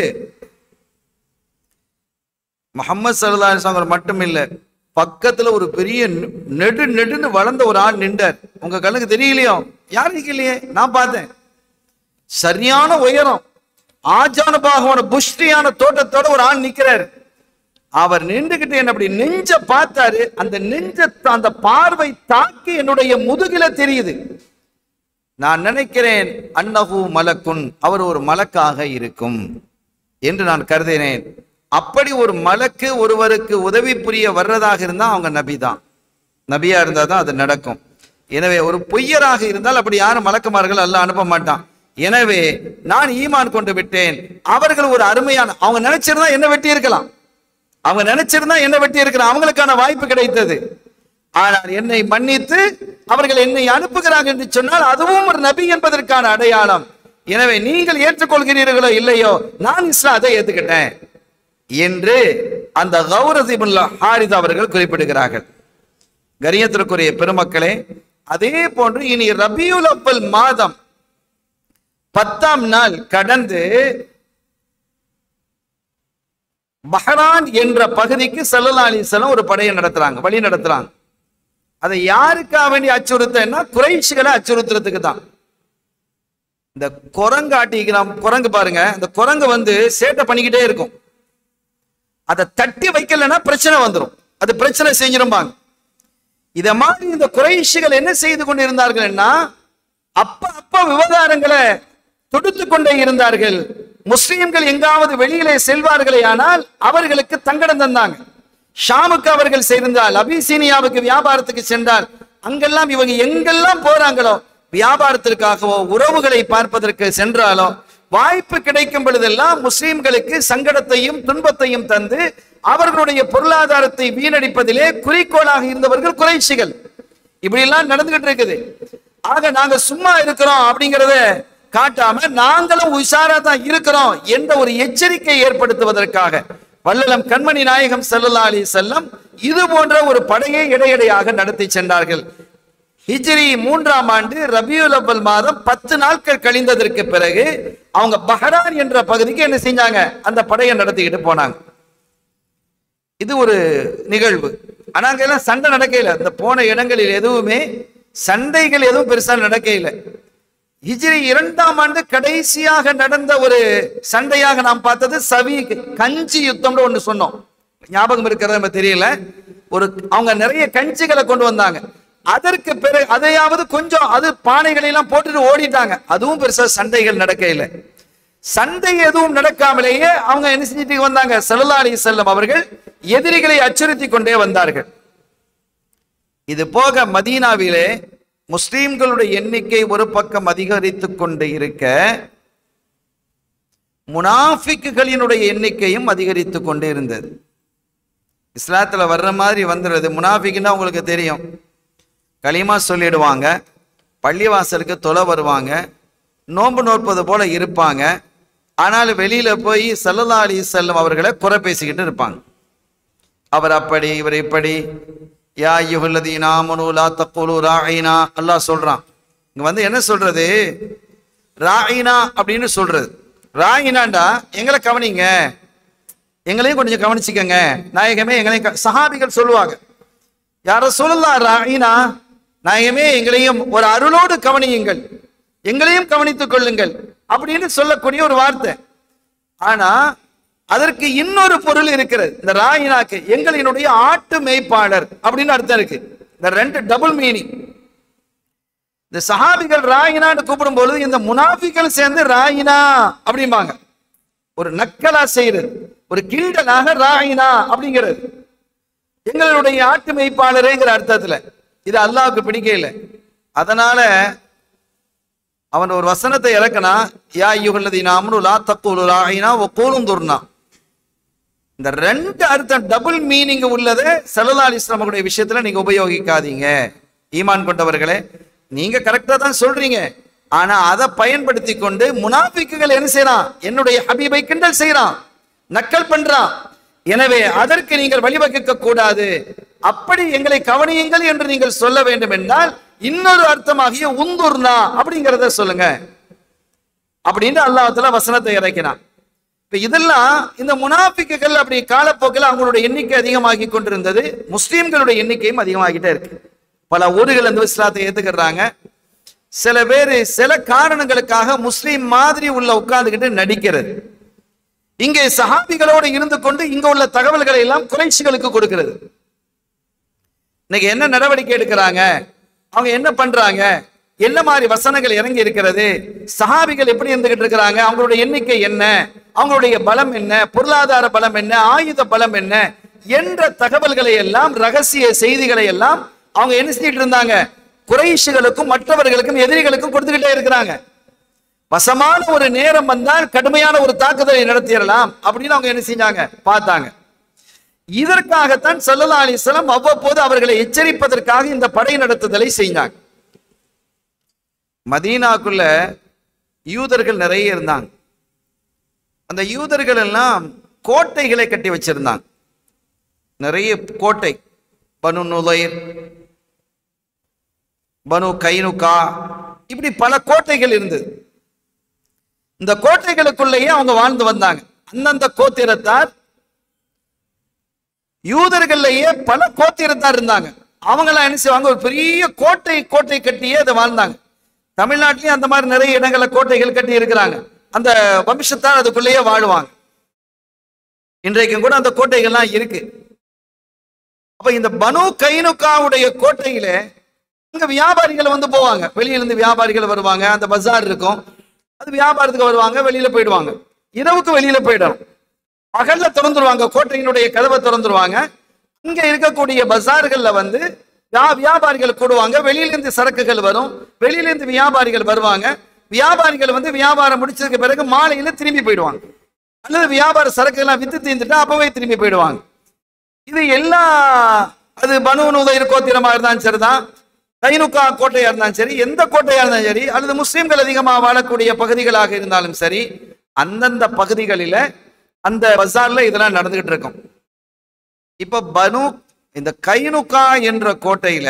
முகமது சல்லா மட்டும் இல்ல பக்கத்துல ஒரு பெரிய நெ- நெடு நெடுன்னு வளர்ந்த ஒரு ஆள் நின்றார் உங்க கண்ணுக்கு தெரியலையோ யாருக்கு இல்லையே நான் பார்த்தேன் சரியான உயரம் ஆஜான பாகமான புஷ்டியான தோட்டத்தோட ஒரு ஆள் நிக்கிறார் அவர் நின்றுகிட்டு என்ன அப்படி நெஞ்ச பார்த்தாரு அந்த நெஞ்ச அந்த பார்வை தாக்கி என்னுடைய முதுகில தெரியுது நான் நினைக்கிறேன் அன்னஹு மலக்குன் அவர் ஒரு மலக்காக இருக்கும் என்று நான் கருதினேன் அப்படி ஒரு மலக்கு ஒருவருக்கு உதவி புரிய வர்றதாக இருந்தா அவங்க நபி தான் நபியா இருந்தா தான் அது நடக்கும் எனவே ஒரு பொய்யராக இருந்தால் அப்படி யாரும் மலக்குமார்கள் அல்ல அனுப்ப மாட்டான் எனவே நான் ஈமான் கொண்டு விட்டேன் அவர்கள் ஒரு அருமையான அவங்க நினைச்சிருந்தா என்ன வெட்டி இருக்கலாம் அவங்க நினைச்சிருந்தா என்ன வெட்டி இருக்கலாம் அவங்களுக்கான வாய்ப்பு கிடைத்தது ஆனால் என்னை மன்னித்து அவர்கள் என்னை அனுப்புகிறார்கள் என்று சொன்னால் அதுவும் ஒரு நபி என்பதற்கான அடையாளம் எனவே நீங்கள் ஏற்றுக்கொள்கிறீர்களோ இல்லையோ நான் இஸ்லாத்தை ஏத்துக்கிட்டேன் என்று அந்த கௌரதிமுல்லா ஹாரித் அவர்கள் குறிப்பிடுகிறார்கள் கரியத்திற்குரிய பெருமக்களே அதே போன்று இனி ரபியுல் அவ்வல் மாதம் பத்தாம் நாள் கடந்து பஹ்ரான் என்ற பகுதிக்கு சல்லல்லா அலிஸ்லாம் ஒரு படையை நடத்துறாங்க வழி நடத்துறாங்க அதை யாருக்கா வேண்டி அச்சுறுத்தன்னா குறைஷிகளை அச்சுறுத்துறதுக்கு தான் இந்த குரங்கு ஆட்டிக்கிறான் குரங்கு பாருங்க இந்த குரங்கு வந்து சேட்டை பண்ணிக்கிட்டே இருக்கும் அதை தட்டி வைக்கலைன்னா பிரச்சனை வந்துடும் அது பிரச்சனை செஞ்சிருப்பாங்க இத மாதிரி இந்த குறைஷிகள் என்ன செய்து கொண்டிருந்தார்கள்னா அப்ப அப்ப விவகாரங்களை தொடுத்து கொண்டே இருந்தார்கள் முஸ்லிம்கள் எங்காவது வெளியிலே செல்வார்களே ஆனால் அவர்களுக்கு தங்கடம் தந்தாங்க ஷாமுக்கு அவர்கள் சேர்ந்தால் அபிசீனியாவுக்கு வியாபாரத்துக்கு சென்றால் அங்கெல்லாம் இவங்க எங்கெல்லாம் போறாங்களோ வியாபாரத்திற்காகவோ உறவுகளை பார்ப்பதற்கு சென்றாலோ வாய்ப்பு கிடைக்கும் பொழுதெல்லாம் முஸ்லிம்களுக்கு சங்கடத்தையும் துன்பத்தையும் தந்து அவர்களுடைய பொருளாதாரத்தை வீணடிப்பதிலே குறிக்கோளாக இருந்தவர்கள் குறைஷிகள் இப்படி எல்லாம் நடந்துகிட்டு இருக்குது ஆக நாங்க சும்மா இருக்கிறோம் அப்படிங்கறத காட்டாம நாங்களும் உஷாரா தான் இருக்கிறோம் என்ற ஒரு எச்சரிக்கை ஏற்படுத்துவதற்காக வல்லலம் கண்மணி நாயகம் ஸல்லல்லாஹு அலைஹி செல்லம் இது போன்ற ஒரு படையை இடையிடையாக நடத்தி சென்றார்கள் ஹிஜ்ரி மூன்றாம் ஆண்டு ரபியுல் அவ்வல் மாதம் பத்து நாட்கள் கழிந்ததற்கு பிறகு அவங்க பஹரான் என்ற பகுதிக்கு என்ன செஞ்சாங்க அந்த படையை நடத்திக்கிட்டு போனாங்க இது ஒரு நிகழ்வு ஆனா அங்கெல்லாம் சண்டை நடக்கையில இந்த போன இடங்களில் எதுவுமே சண்டைகள் எதுவும் பெருசா நடக்கையில ஹிஜ்ரி இரண்டாம் ஆண்டு கடைசியாக நடந்த ஒரு சண்டையாக நாம் பார்த்தது சவி கஞ்சி யுத்தம்னு ஒண்ணு சொன்னோம் ஞாபகம் இருக்கிறது நம்ம தெரியல ஒரு அவங்க நிறைய கஞ்சிகளை கொண்டு வந்தாங்க அதற்கு பிறகு அதையாவது கொஞ்சம் அது பானைகளை எல்லாம் போட்டுட்டு ஓடிட்டாங்க அதுவும் பெருசா சண்டைகள் நடக்கையில சண்டை எதுவும் நடக்காமலேயே அவங்க என்ன செஞ்சுட்டு வந்தாங்க ஸல்லல்லாஹு அலைஹி செல்லம் அவர்கள் எதிரிகளை அச்சுறுத்தி கொண்டே வந்தார்கள் இது போக மதீனாவிலே முஸ்லிம்களுடைய எண்ணிக்கை ஒரு பக்கம் அதிகரித்துக் கொண்டு இருக்க முனாஃபிக்குகளினுடைய எண்ணிக்கையும் அதிகரித்துக் கொண்டே இருந்தது இஸ்லாத்துல வர்ற மாதிரி வந்துடுது முனாஃபிக்குன்னா உங்களுக்கு தெரியும் களிமா சொல்லிடுவாங்க பள்ளிவாசலுக்கு தொலை வருவாங்க நோன்பு நோற்பது போல இருப்பாங்க ஆனால் வெளியில போய் சல்லல்லா அலி செல்லம் அவர்களை குறை பேசிக்கிட்டு இருப்பாங்க அவர் அப்படி இவர் இப்படி யா யுஹல்லதீனா மனுலா தக்குலு ராயினா அல்லாஹ் சொல்றான் இங்க வந்து என்ன சொல்றது ராயினா அப்படின்னு சொல்றது ராயினாண்டா எங்களை கவனிங்க எங்களையும் கொஞ்சம் கவனிச்சுக்கங்க நாயகமே எங்களையும் க- சஹாபிகள் சொல்லுவாங்க யார சொல்லலாம் ராயினா நாயகமே எங்களையும் ஒரு அருளோடு கவனியுங்கள் எங்களையும் கவனித்துக் கொள்ளுங்கள் அப்படின்னு சொல்லக்கூடிய ஒரு வார்த்தை ஆனா அதற்கு இன்னொரு பொருள் இருக்கிறது இந்த ராயினாக்கு எங்களினுடைய ஆட்டு மேய்ப்பாளர் அப்படின்னு அர்த்தம் இருக்கு இந்த ரெண்டு டபுள் மீனிங் இந்த சஹாபிகள் ராயினான்னு கூப்பிடும் பொழுது இந்த முனாஃபிகள் சேர்ந்து ராயினா அப்படிம்பாங்க ஒரு நக்கலா செய்யறது ஒரு கிண்டலாக ராயினா அப்படிங்கிறது எங்களுடைய ஆட்டு மேய்ப்பாளரேங்கிற அர்த்தத்துல இது அல்லாஹ்வுக்கு பிடிக்கல அதனால அவன் ஒரு வசனத்தை இறக்கனா யா யுகல்லதி நாமனு லா தக்கூலு லாயினா ஒ கூலும் துர்னா இந்த ரெண்டு அர்த்தம் டபுள் மீனிங் உள்ளதை சல்லா அலிஸ்லாமுடைய விஷயத்துல நீங்க உபயோகிக்காதீங்க ஈமான் கொண்டவர்களே நீங்க கரெக்டா தான் சொல்றீங்க ஆனா அதை பயன்படுத்தி கொண்டு முனாஃபிக்குகள் என்ன செய்யறான் என்னுடைய ஹபீபை கிண்டல் செய்யறான் நக்கல் பண்றான் எனவே அதற்கு நீங்கள் வழிவகுக்க கூடாது அப்படி எங்களை கவனியுங்கள் என்று நீங்கள் சொல்ல வேண்டும் என்றால் இன்னொரு அர்த்தமாகிய உந்துர்னா அப்படிங்கிறத சொல்லுங்க அப்படின்னு அல்லாஹ்ல வசனத்தை இறக்கினான் இப்ப இதெல்லாம் இந்த முனாஃபிக்குகள் அப்படி காலப்போக்கில் அவங்களுடைய எண்ணிக்கை அதிகமாகி கொண்டிருந்தது முஸ்லீம்களுடைய எண்ணிக்கையும் அதிகமாகிட்டே இருக்கு பல ஊர்கள் அந்த இஸ்லாத்தை ஏத்துக்கிறாங்க சில பேர் சில காரணங்களுக்காக முஸ்லீம் மாதிரி உள்ள உட்கார்ந்துகிட்டு நடிக்கிறது இங்கே சஹாபிகளோடு இருந்து கொண்டு இங்க உள்ள தகவல்களை எல்லாம் குறைச்சிகளுக்கு கொடுக்கிறது இன்னைக்கு என்ன நடவடிக்கை எடுக்கிறாங்க அவங்க என்ன பண்றாங்க என்ன மாதிரி வசனங்கள் இறங்கி இருக்கிறது சஹாபிகள் எப்படி இருந்துகிட்டு இருக்கிறாங்க அவங்களுடைய எண்ணிக்கை என்ன அவங்களுடைய பலம் என்ன பொருளாதார பலம் என்ன ஆயுத பலம் என்ன என்ற தகவல்களை எல்லாம் ரகசிய செய்திகளை எல்லாம் அவங்க என்ன செஞ்சிட்டு இருந்தாங்க குறைஷிகளுக்கும் மற்றவர்களுக்கும் எதிரிகளுக்கும் கொடுத்துக்கிட்டே இருக்கிறாங்க வசமான ஒரு நேரம் வந்தால் கடுமையான ஒரு தாக்குதலை நடத்திடலாம் அப்படின்னு அவங்க என்ன செஞ்சாங்க பார்த்தாங்க இதற்காகத்தான் சல்லல்லா அலிஸ்லாம் அவ்வப்போது அவர்களை எச்சரிப்பதற்காக இந்த படை நடத்துதலை செஞ்சாங்க மதீனாக்குள்ள யூதர்கள் நிறைய இருந்தாங்க அந்த யூதர்கள் எல்லாம் கோட்டைகளை கட்டி வச்சிருந்தாங்க நிறைய கோட்டை பனு நுதைர் பனு கைனுகா இப்படி பல கோட்டைகள் இருந்தது இந்த கோட்டைகளுக்குள்ளேயே அவங்க வாழ்ந்து வந்தாங்க அந்தந்த கோத்திரத்தார் யூதர்கள்லயே பல கோத்திரத்தார் இருந்தாங்க அவங்களாம் என்ன செய்வாங்க ஒரு பெரிய கோட்டை கோட்டை கட்டியே அதை வாழ்ந்தாங்க தமிழ்நாட்டிலயும் அந்த மாதிரி நிறைய இடங்கள்ல கோட்டைகள் கட்டி இருக்கிறாங்க அந்த வம்சத்தார் அதுக்குள்ளேயே வாழுவாங்க இன்றைக்கும் கூட அந்த கோட்டைகள்லாம் இருக்கு அப்ப இந்த பனு கைனுக்காவுடைய கோட்டையில அங்க வியாபாரிகள் வந்து போவாங்க வெளியில இருந்து வியாபாரிகள் வருவாங்க அந்த பஜார் இருக்கும் அது வியாபாரத்துக்கு வருவாங்க வெளியில போயிடுவாங்க இரவுக்கு வெளியில போயிடணும் பகல்ல திறந்துருவாங்க கோட்டையினுடைய கதவை திறந்துருவாங்க இங்க இருக்கக்கூடிய பஜார்கள்ல வந்து வியா- வியாபாரிகள் கூடுவாங்க வெளியில இருந்து சரக்குகள் வரும் வெளியில இருந்து வியாபாரிகள் வருவாங்க வியாபாரிகள் வந்து வியாபாரம் முடிச்சதுக்கு பிறகு மாலையில திரும்பி போயிடுவாங்க அல்லது வியாபார சரக்குகள்லாம் வித்து தீர்ந்துட்டா அப்பவே திரும்பி போயிடுவாங்க இது எல்லா அது பனு நுதைர் கோத்திரமா இருந்தாலும் சரிதான் கைனுக்கா கோட்டையா இருந்தாலும் சரி எந்த கோட்டையா இருந்தாலும் சரி அல்லது முஸ்லிம்கள் அதிகமா வாழக்கூடிய பகுதிகளாக இருந்தாலும் சரி அந்தந்த பகுதிகளில அந்த பஜார்ல இதெல்லாம் நடந்துகிட்டு இருக்கும் இப்ப பனு இந்த கைனுக்கா என்ற கோட்டையில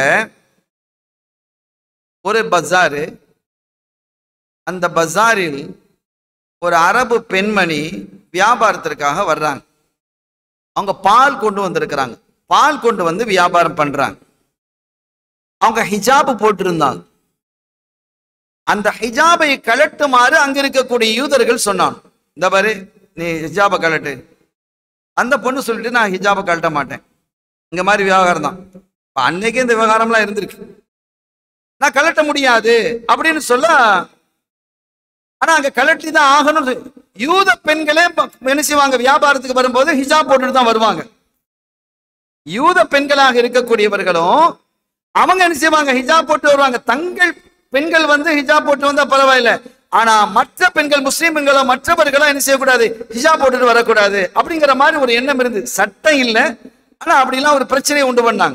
ஒரு பஜாரு அந்த பஜாரில் ஒரு அரபு பெண்மணி வியாபாரத்திற்காக வர்றாங்க அவங்க பால் கொண்டு வந்திருக்கிறாங்க பால் கொண்டு வந்து வியாபாரம் பண்றாங்க அவங்க ஹிஜாபு போட்டிருந்தாங்க அந்த ஹிஜாபை கழட்டுமாறு அங்க இருக்கக்கூடிய யூதர்கள் சொன்னான் இந்த பாரு நீ ஹிஜாபை கழட்டு அந்த பொண்ணு சொல்லிட்டு நான் ஹிஜாபை கழட்ட மாட்டேன் இங்க மாதிரி விவகாரம் தான் இப்ப அன்னைக்கே இந்த விவகாரம்லாம் இருந்திருக்கு நான் கழட்ட முடியாது அப்படின்னு சொல்ல ஆனா அங்க கழட்டி தான் ஆகணும் யூத பெண்களே ப- என்ன செய்வாங்க வியாபாரத்துக்கு வரும்போது ஹிஜாப் போட்டுட்டு தான் வருவாங்க யூத பெண்களாக இருக்கக்கூடியவர்களும் அவங்க என்ன செய்வாங்க ஹிஜாப் போட்டு வருவாங்க தங்கள் பெண்கள் வந்து ஹிஜாப் போட்டு வந்தா பரவாயில்ல ஆனா மற்ற பெண்கள் முஸ்லீம் பெண்களோ மற்றவர்களோ என்ன செய்யக்கூடாது ஹிஜாப் போட்டுட்டு வரக்கூடாது அப்படிங்கிற மாதிரி ஒரு எண்ணம் இருந்து சட்டம் இல்லை ஆனா அப்படிலாம் ஒரு பிரச்சனையை உண்டு பண்ணாங்க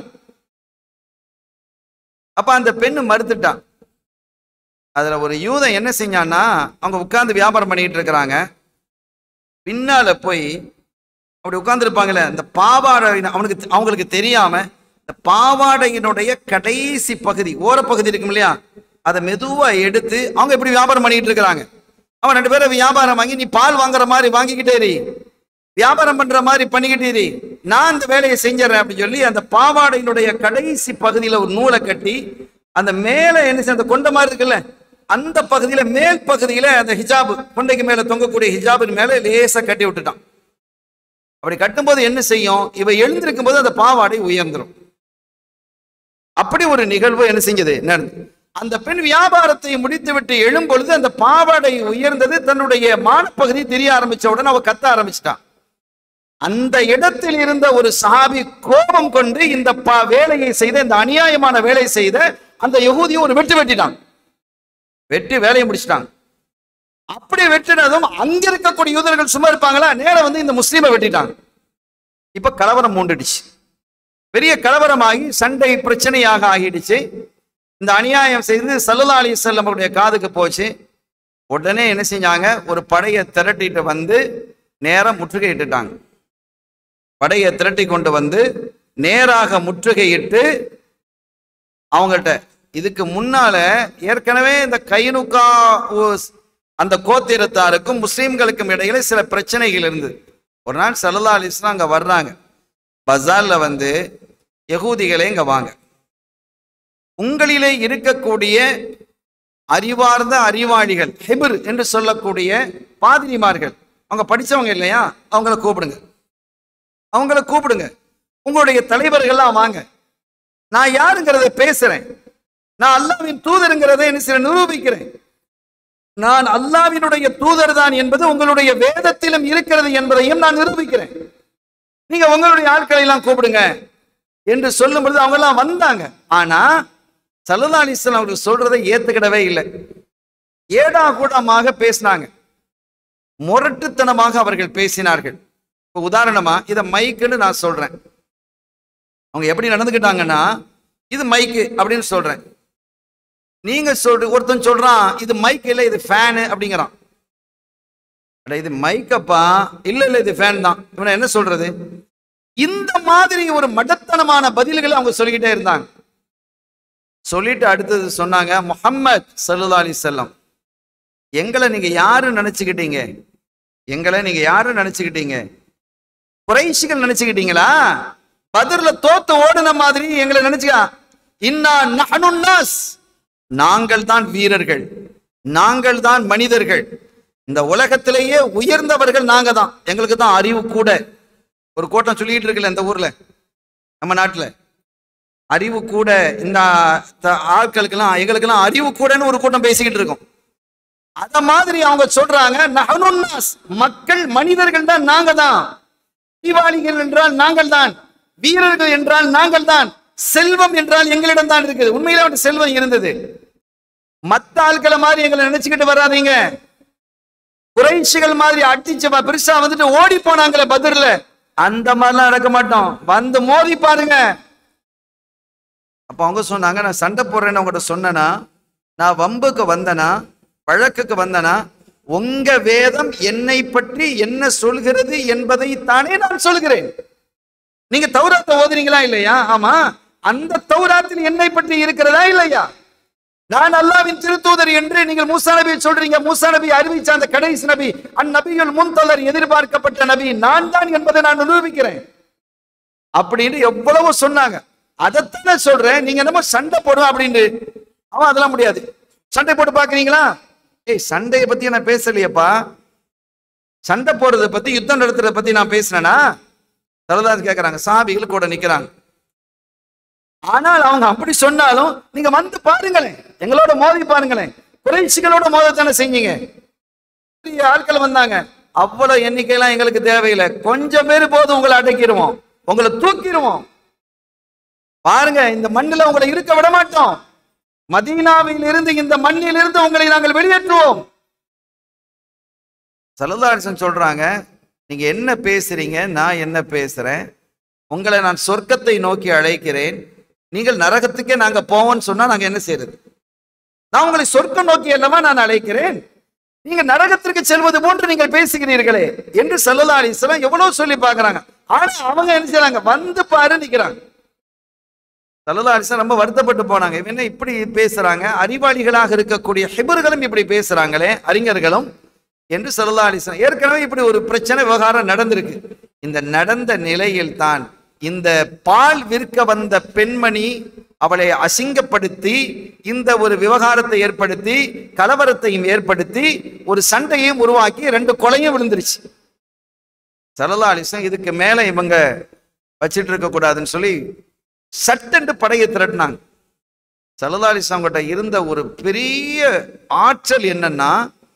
அப்ப அந்த பெண்ணு மறுத்துட்டான் அதுல ஒரு யூதன் என்ன செஞ்சான்னா அவங்க உட்கார்ந்து வியாபாரம் பண்ணிட்டு இருக்கிறாங்க பின்னால போய் அப்படி உட்கார்ந்துருப்பாங்களே அந்த பாவாடை அவனுக்கு தெ- அவங்களுக்கு தெரியாம இந்த பாவாடையினுடைய கடைசி பகுதி ஓரப்பகுதி இருக்கும் இல்லையா அதை மெதுவா எடுத்து அவங்க இப்படி வியாபாரம் பண்ணிட்டு இருக்கிறாங்க அவன் ரெண்டு பேரும் வியாபாரம் வாங்கி நீ பால் வாங்குற மாதிரி வாங்கிக்கிட்டே இரு வியாபாரம் பண்ற மாதிரி பண்ணிக்கிட்டே இரு நான் அந்த வேலையை செஞ்சிடறேன் அப்படின்னு சொல்லி அந்த பாவாடையினுடைய கடைசி பகுதியில ஒரு நூலை கட்டி அந்த மேல என்ன செய்ய அந்த கொண்ட மாதிரி இருக்குல்ல அந்த பகுதியில மேல் பகுதியில அந்த ஹிஜாப் கொண்டைக்கு மேல தொங்கக்கூடிய ஹிஜாபின் மேல லேசா கட்டி விட்டுட்டான் அப்படி கட்டும்போது என்ன செய்யும் இவ எழுந்திருக்கும் போது அந்த பாவாடை உயர்ந்துரும் அப்படி ஒரு நிகழ்வு என்ன செஞ்சது நடந்தது அந்த பெண் வியாபாரத்தை முடித்துவிட்டு எழும் பொழுது அந்த பாவாடை உயர்ந்தது தன்னுடைய மானப்பகுதி தெரிய ஆரம்பிச்ச உடனே அவ கத்த ஆரம்பிச்சிட்டான் அந்த இடத்தில் இருந்த ஒரு சஹாபி கோபம் கொண்டு இந்த பா வேலையை செய்த இந்த அநியாயமான வேலை செய்த அந்த யகூதியும் ஒரு வெட்டு வெட்டிட்டாங்க வெட்டி வேலையை முடிச்சிட்டாங்க அப்படி வெட்டினதும் அங்க இருக்கக்கூடிய யூதர்கள் சும்மா இருப்பாங்களா நேரா வந்து இந்த முஸ்லீமை வெட்டிட்டாங்க இப்ப கலவரம் மூண்டுடுச்சு பெரிய கலவரமாகி சண்டை பிரச்சனையாக ஆகிடுச்சு இந்த அநியாயம் செய்து சல்லல்லா அலி அவருடைய காதுக்கு போச்சு உடனே என்ன செஞ்சாங்க ஒரு படையை திரட்டிட்டு வந்து நேரா முற்றுகையிட்டுட்டாங்க படையை திரட்டி கொண்டு வந்து நேராக முற்றுகையிட்டு அவங்கள்ட்ட இதுக்கு முன்னால ஏற்கனவே இந்த கைனுக்கா ஓ- அந்த கோத்திரத்தாருக்கும் முஸ்லீம்களுக்கும் இடையில சில பிரச்சனைகள் இருந்தது ஒரு நாள் சல்லல்லா அலிஸ்லாம் அங்க வர்றாங்க பஜார்ல வந்து யகூதிகளே இங்க வாங்க உங்களிலே இருக்கக்கூடிய அறிவார்ந்த அறிவாளிகள் ஹெபிர் என்று சொல்லக்கூடிய பாதிரிமார்கள் அவங்க படிச்சவங்க இல்லையா அவங்கள கூப்பிடுங்க அவங்கள கூப்பிடுங்க உங்களுடைய தலைவர்கள்லாம் வாங்க நான் யாருங்கிறத பேசுறேன் நான் அல்லாவின் தூதருங்கிறதை என்ன செய்றேன்? நிரூபிக்கிறேன் நான் அல்லாவினுடைய தூதர் தான் என்பது உங்களுடைய வேதத்திலும் இருக்கிறது என்பதையும் நான் நிரூபிக்கிறேன் நீங்க உங்களுடைய ஆட்களை எல்லாம் கூப்பிடுங்க என்று சொல்லும் பொழுது அவங்க எல்லாம் வந்தாங்க ஆனா சல்லா அலிஸ்லாம் அவர்கள் சொல்றதை ஏத்துக்கிடவே இல்லை ஏடா கூடமாக பேசினாங்க முரட்டுத்தனமாக அவர்கள் பேசினார்கள் இப்ப உதாரணமா இத மைக்குன்னு நான் சொல்றேன் அவங்க எப்படி நடந்துக்கிட்டாங்கன்னா இது மைக்கு அப்படின்னு சொல்றேன் நீங்க சொல்ற ஒருத்தன் சொல்றான் இது மைக் இல்ல இது ஃபேனு அப்படிங்கிறான் அட இது மைக்கப்பா இல்ல இல்ல இது ஃபேன் தான் இவனை என்ன சொல்றது இந்த மாதிரி ஒரு மடத்தனமான பதில்களை அவங்க சொல்லிக்கிட்டே இருந்தாங்க சொல்லிட்டு அடுத்தது சொன்னாங்க முஹம்மத் சல்லா அலி செல்லம் எங்களை நீங்க யாரு நினைச்சுக்கிட்டீங்க எங்களை நீங்க யாரு நினைச்சுக்கிட்டீங்க குறைஷிகள் நினைச்சுக்கிட்டீங்களா பதிர்ல தோத்து ஓடுன மாதிரி எங்களை நினைச்சுக்கா இன்னா நஹ்னுன் நாஸ் நாங்கள் தான் வீரர்கள் நாங்கள் தான் மனிதர்கள் இந்த உலகத்திலேயே உயர்ந்தவர்கள் நாங்க தான் எங்களுக்கு தான் அறிவு கூட ஒரு கூட்டம் சொல்லிட்டு இருக்குல்ல இந்த ஊர்ல நம்ம நாட்டுல அறிவு கூட இந்த த- ஆட்களுக்கெல்லாம் எங்களுக்கெல்லாம் அறிவு கூடன்னு ஒரு கூட்டம் பேசிக்கிட்டு இருக்கோம் அத மாதிரி அவங்க சொல்றாங்க நஹ்னுன் நாஸ் மக்கள் மனிதர்கள் தான் நாங்க தான் அறிவாளிகள் என்றால் நாங்கள் தான் வீரர்கள் என்றால் நாங்கள் தான் செல்வம் என்றால் எங்களிடம் தான் இருக்குது உண்மையில அவன் செல்வம் இருந்தது மத்த ஆட்களை மாதிரி எங்களை நினைச்சுக்கிட்டு வராதீங்க குறைஷிகள் மாதிரி அடிச்சு ப- பெருசா வந்துட்டு ஓடி போனாங்களே பதிர்ல அந்த மாதிரிலாம் நடக்க மாட்டோம் வந்து மோதி பாருங்க அப்ப அவங்க சொன்னாங்க நான் சண்டை போடுறேன்னு உங்ககிட்ட சொன்னனா நான் வம்புக்கு வந்தனா வழக்குக்கு வந்தனா உங்க வேதம் என்னை பற்றி என்ன சொல்கிறது என்பதை தானே நான் சொல்கிறேன் நீங்க தௌராத்தை ஓதுறீங்களா இல்லையா ஆமா அந்த தௌராத்தில் என்னை பற்றி இருக்கிறதா இல்லையா நான் அல்லாவின் திருத்தூதர் என்று நீங்கள் மூசா நபியை சொல்றீங்க மூசா நபி அறிவிச்ச அந்த கடைசி நபி அந்நபியுள் முன்தொடர் எதிர்பார்க்கப்பட்ட நபி நான் தான் என்பதை நான் நிரூபிக்கிறேன் அப்படின்னு எவ்வளவோ சொன்னாங்க அதைத்தானே சொல்றேன் நீங்க என்னமோ சண்டை போடுவேன் அப்படின்னு அவன் அதெல்லாம் முடியாது சண்டை போட்டு பாக்குறீங்களா ஏய் சண்டையை பத்தி நான் பேசலையேப்பா சண்டை போடுறதை பத்தி யுத்தம் நடத்துறத பத்தி நான் பேசினேனா சரதாஸ் கேக்குறாங்க சாபிகள் கூட நிக்கிறாங்க ஆனால் அவங்க அப்படி சொன்னாலும் நீங்க வந்து பாருங்களேன் எங்களோட மோதி பாருங்களேன் குறைச்சிகளோட மோதத்தானே செஞ்சீங்க பெரிய ஆட்கள் வந்தாங்க அவ்வளவு எண்ணிக்கையெல்லாம் எங்களுக்கு தேவையில்லை கொஞ்சம் பேர் போதும் உங்களை அடக்கிடுவோம் உங்களை தூக்கிடுவோம் பாருங்க இந்த மண்ணில் உங்களை இருக்க விட மாட்டோம் மதீனாவில் இருந்து இந்த மண்ணில் இருந்து உங்களை நாங்கள் வெளியேற்றுவோம் சலதாரிசன் சொல்றாங்க நீங்க என்ன பேசுறீங்க நான் என்ன பேசுறேன் உங்களை நான் சொர்க்கத்தை நோக்கி அழைக்கிறேன் நீங்கள் நரகத்துக்கே நாங்க போவோம்னு சொன்னா நாங்க என்ன செய்யறது நான் உங்களை சொர்க்கம் நோக்கி அல்லவா நான் அழைக்கிறேன் நீங்க நரகத்திற்கு செல்வது போன்று நீங்கள் பேசுகிறீர்களே என்று சல்லல்லா அலிஸ்லாம் எவ்வளவு சொல்லி பார்க்கறாங்க ஆனா அவங்க என்ன செய்றாங்க வந்து பாரு நிக்கிறாங்க சல்லல்லா அலிஸ்லாம் ரொம்ப வருத்தப்பட்டு போனாங்க இவன் என்ன இப்படி பேசுறாங்க அறிவாளிகளாக இருக்கக்கூடிய ஹிபர்களும் இப்படி பேசுறாங்களே அறிஞர்களும் என்று சல்லல்லா அலிஸ்லாம் ஏற்கனவே இப்படி ஒரு பிரச்சனை விவகாரம் நடந்திருக்கு இந்த நடந்த நிலையில் தான் இந்த பால் விற்க வந்த பெண்மணி அவளை அசிங்கப்படுத்தி இந்த ஒரு விவகாரத்தை ஏற்படுத்தி கலவரத்தையும் ஏற்படுத்தி ஒரு சண்டையும் உருவாக்கி ரெண்டு கொலையும் விழுந்துருச்சு சல்லல்லா அலிஸ்லாம் இதுக்கு மேல இவங்க வச்சிட்டு இருக்க கூடாதுன்னு சொல்லி சட்டென்று படையை திரட்டினாங்க சல்லல்லா அலிஸ்லாம் கிட்ட இருந்த ஒரு பெரிய ஆற்றல் என்னன்னா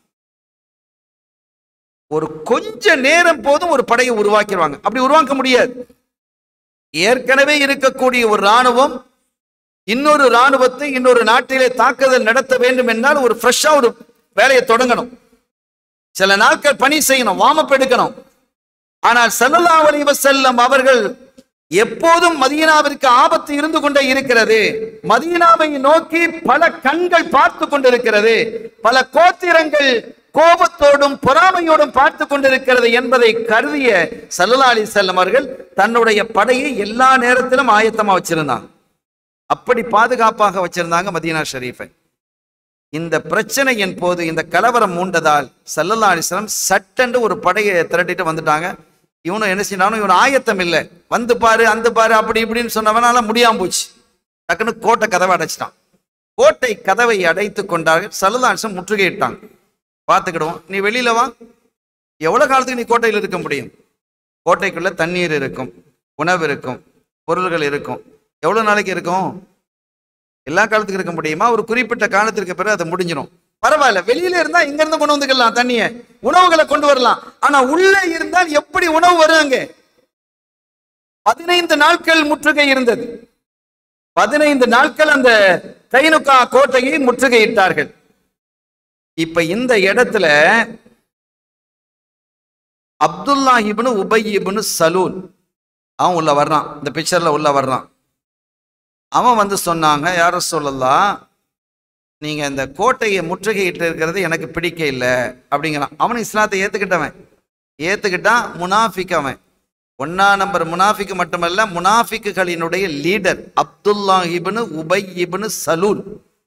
ஒரு கொஞ்ச நேரம் போதும் ஒரு படையை உருவாக்கிடுவாங்க அப்படி உருவாக்க முடியாது ஏற்கனவே இருக்கக்கூடிய ஒரு ராணுவம் இன்னொரு ராணுவத்தை இன்னொரு நாட்டிலே தாக்குதல் நடத்த வேண்டும் என்றால் ஒரு ஃப்ரெஷ்ஷா ஒரு வேலையை தொடங்கணும் சில நாட்கள் பணி செய்யணும் வாமப் எடுக்கணும் ஆனால் ஸல்லல்லாஹு அலைஹி வஸல்லம் அவர்கள் எப்போதும் மதீனாவிற்கு ஆபத்து இருந்து கொண்டே இருக்கிறது மதீனாவை நோக்கி பல கண்கள் பார்த்து கொண்டிருக்கிறது பல கோத்திரங்கள் கோபத்தோடும் பொறாமையோடும் பார்த்து கொண்டிருக்கிறது என்பதை கருதிய ஸல்லல்லாஹு அலைஹி வஸல்லம் அவர்கள் தன்னுடைய படையை எல்லா நேரத்திலும் ஆயத்தமா வச்சிருந்தாங்க அப்படி பாதுகாப்பாக வச்சிருந்தாங்க மதீனா ஷரீஃபை இந்த பிரச்சனையின் போது இந்த கலவரம் மூண்டதால் சல்லல்லா அலிஸ்லாம் சட்டென்று ஒரு படையை திரட்டிட்டு வந்துட்டாங்க இவனும் என்ன செய்யணும் இவன் ஆயத்தம் இல்லை வந்து பாரு அந்த பாரு அப்படி இப்படின்னு சொன்னவனால முடியாம போச்சு டக்குன்னு கோட்டை கதவை அடைச்சிட்டான் கோட்டை கதவை அடைத்து கொண்டார்கள் சல்லல்லா அலிஸ்லாம் முற்றுகையிட்டாங்க பார்த்துக்கிடுவோம் நீ வெளியில வா எவ்வளவு காலத்துக்கு நீ கோட்டையில் இருக்க முடியும் கோட்டைக்குள்ள தண்ணீர் இருக்கும் உணவு இருக்கும் பொருள்கள் இருக்கும் எவ்வளவு நாளைக்கு இருக்கும் எல்லா காலத்துக்கும் இருக்க முடியுமா ஒரு குறிப்பிட்ட காலத்திற்கு பிறகு அது முடிஞ்சிடும் பரவாயில்ல வெளியில இருந்தா இங்க இருந்து கொண்டு வந்துக்கலாம் தண்ணிய உணவுகளை கொண்டு வரலாம் ஆனா உள்ள இருந்தால் எப்படி உணவு வரும் அங்க பதினைந்து நாட்கள் முற்றுகை இருந்தது பதினைந்து நாட்கள் அந்த கைனுகா கோட்டையை முற்றுகையிட்டார்கள் இப்ப இந்த இடத்துல அப்துல்லா இப்னு உபை இப்னு சலூல் அவன் உள்ள வர்றான் இந்த பிக்சர்ல உள்ள வர்றான் அவன் வந்து சொன்னாங்க யார சொல்லலாம் நீங்க இந்த கோட்டையை முற்றுகையிட்டு இருக்கிறது எனக்கு பிடிக்க இல்லை அப்படிங்கிறான் அவன் இஸ்லாத்தை ஏத்துக்கிட்டவன் ஏத்துக்கிட்டான் முனாஃபிக் அவன் ஒன்னா நம்பர் முனாஃபிக் மட்டுமல்ல முனாஃபிக்குகளினுடைய leader Abdullah ibn Ubayy ibn Salul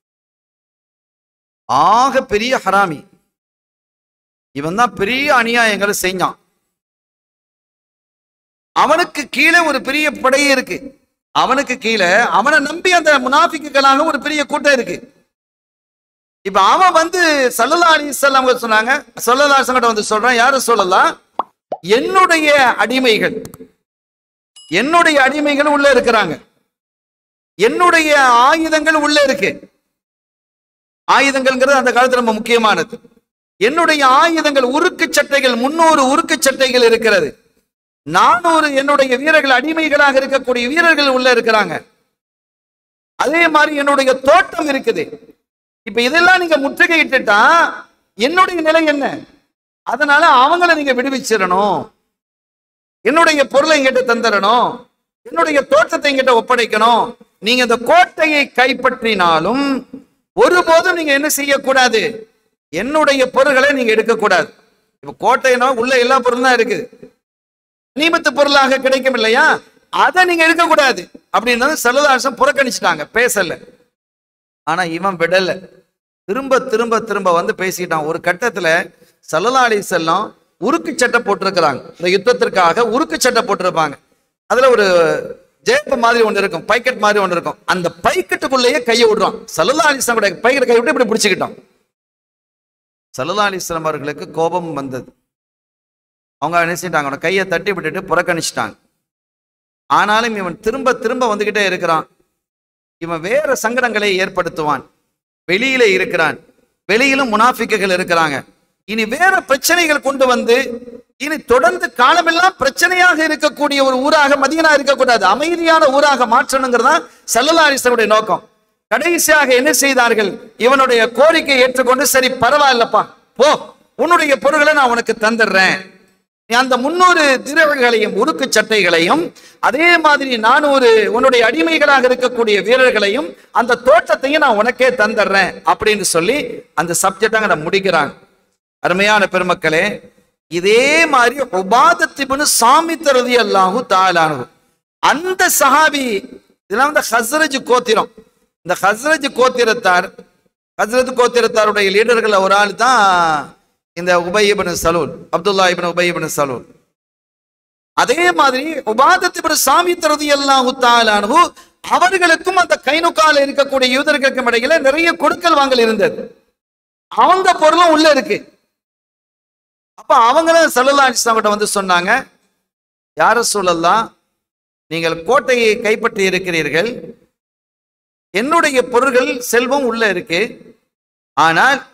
ஆக பெரிய ஹராமி இவன் தான் பெரிய அநியாயங்களை செஞ்சான் அவனுக்கு கீழே ஒரு பெரிய படை இருக்கு அவனுக்கு கீழே அவனை நம்பி அந்த முனாஃபிக்குகளாக ஒரு பெரிய கூட்டம் இருக்கு இப்ப அவன் வந்து சல்லல்லா அலிசல்லாம் சொன்னாங்க சல்லல்லா அலிசங்கிட்ட வந்து சொல்றான் யாரு சொல்லலாம் என்னுடைய அடிமைகள் என்னுடைய அடிமைகள் உள்ள இருக்கிறாங்க என்னுடைய ஆயுதங்கள் உள்ள இருக்கு ஆயுதங்கள்ங்கிறது அந்த காலத்துல ரொம்ப முக்கியமானது என்னுடைய ஆயுதங்கள் உருக்கு சட்டைகள் முன்னூறு உருக்கு சட்டைகள் இருக்கிறது நானூறு என்னுடைய வீரர்கள் அடிமைகளாக இருக்கக்கூடிய வீரர்கள் உள்ள இருக்கிறாங்க அதே மாதிரி என்னுடைய தோட்டம் இருக்குது இப்ப இதெல்லாம் நீங்க முற்றுகையிட்டுட்டா என்னுடைய நிலை என்ன அதனால அவங்கள நீங்க விடுவிச்சிடணும் என்னுடைய பொருளை எங்கிட்ட தந்துடணும் என்னுடைய தோட்டத்தை எங்கிட்ட ஒப்படைக்கணும் நீங்க இந்த கோட்டையை கைப்பற்றினாலும் ஒருபோதும் நீங்க என்ன செய்யக்கூடாது என்னுடைய பொருள்களை நீங்க எடுக்கக்கூடாது இப்ப கோட்டைனா உள்ள எல்லா பொருளும் தான் இருக்குது நீமத்து பொருளாக கிடைக்கும் இல்லையா அதை நீங்க எடுக்கக்கூடாது அப்படின்னு செல்லதாசம் புறக்கணிச்சிட்டாங்க பேசல ஆனா இவன் விடல திரும்ப திரும்ப திரும்ப வந்து பேசிட்டான் ஒரு கட்டத்துல சல்லல்லா அலி செல்லம் உருக்கு சட்டை போட்டிருக்கிறாங்க இந்த யுத்தத்திற்காக உருக்கு சட்டை போட்டிருப்பாங்க அதுல ஒரு ஜேப்பு மாதிரி ஒன்று இருக்கும் பைக்கெட் மாதிரி ஒன்று இருக்கும் அந்த பைக்கெட்டுக்குள்ளேயே கையை விடுறான் சல்லல்லா அலிஸ்லாம் கூட பைக்கெட் கை விட்டு இப்படி பிடிச்சிக்கிட்டான் சல்லல்லா அலிஸ்லாம் அவர்களுக்கு கோபம் வந்தது அவங்க என்ன செஞ்சிட்டாங்க அவனை கையை தட்டி விட்டுட்டு புறக்கணிச்சிட்டாங்க ஆனாலும் இவன் திரும்ப திரும்ப வந்துகிட்டே இருக்கிறான் இவன் வேற சங்கடங்களை ஏற்படுத்துவான் வெளியில இருக்கிறான் வெளியிலும் முனாஃபிக்குகள் இருக்கிறாங்க இனி வேற பிரச்சனைகள் கொண்டு வந்து இனி தொடர்ந்து காலமெல்லாம் பிரச்சனையாக இருக்கக்கூடிய ஒரு ஊராக மதியனா இருக்கக்கூடாது அமைதியான ஊராக மாற்றணுங்கிறதா செல்லலாரிசனுடைய நோக்கம் கடைசியாக என்ன செய்தார்கள் இவனுடைய கோரிக்கை ஏற்றுக்கொண்டு சரி பரவாயில்லப்பா போ உன்னுடைய பொருள்களை நான் உனக்கு தந்துடுறேன் நீ அந்த முன்னூறு திரவங்களையும் உருக்கு சட்டைகளையும் அதே மாதிரி நானூறு உன்னுடைய அடிமைகளாக இருக்கக்கூடிய வீரர்களையும் அந்த தோட்டத்தையும் நான் உனக்கே தந்துடுறேன் அப்படின்னு சொல்லி அந்த சப்ஜெக்டாக முடிக்கிறாங்க அருமையான பெருமக்களே இதே மாதிரி உபாதத்திபுன்னு சாமி தரதி அல்லாஹு தாலானு அந்த சஹாபி இதெல்லாம் வந்து ஹஸ்ரஜ் கோத்திரம் இந்த ஹஸ்ரஜ் கோத்திரத்தார் ஹஸ்ரத் கோத்திரத்தாருடைய லீடர்கள் ஒரு ஆள் தான் இந்த உபயிபன் சலூல் அப்துல்லா இபின் உபயிபன் சலூல் அதே மாதிரி உபாதத் இப்னு சாமி தரதி அல்லாஹு தாலானு அவர்களுக்கும் அந்த கைனுக்கால இருக்கக்கூடிய யூதர்களுக்கும் இடையில நிறைய கொடுக்கல் வாங்கல் இருந்தது அவங்க பொருளும் உள்ள இருக்கு அப்ப அவங்களும் சல்லல்லா கிட்ட வந்து சொன்னாங்க யார சொல்லலாம் நீங்கள் கோட்டையை கைப்பற்றி இருக்கிறீர்கள் என்னுடைய பொருள்கள் செல்வம் உள்ள இருக்கு ஆனால்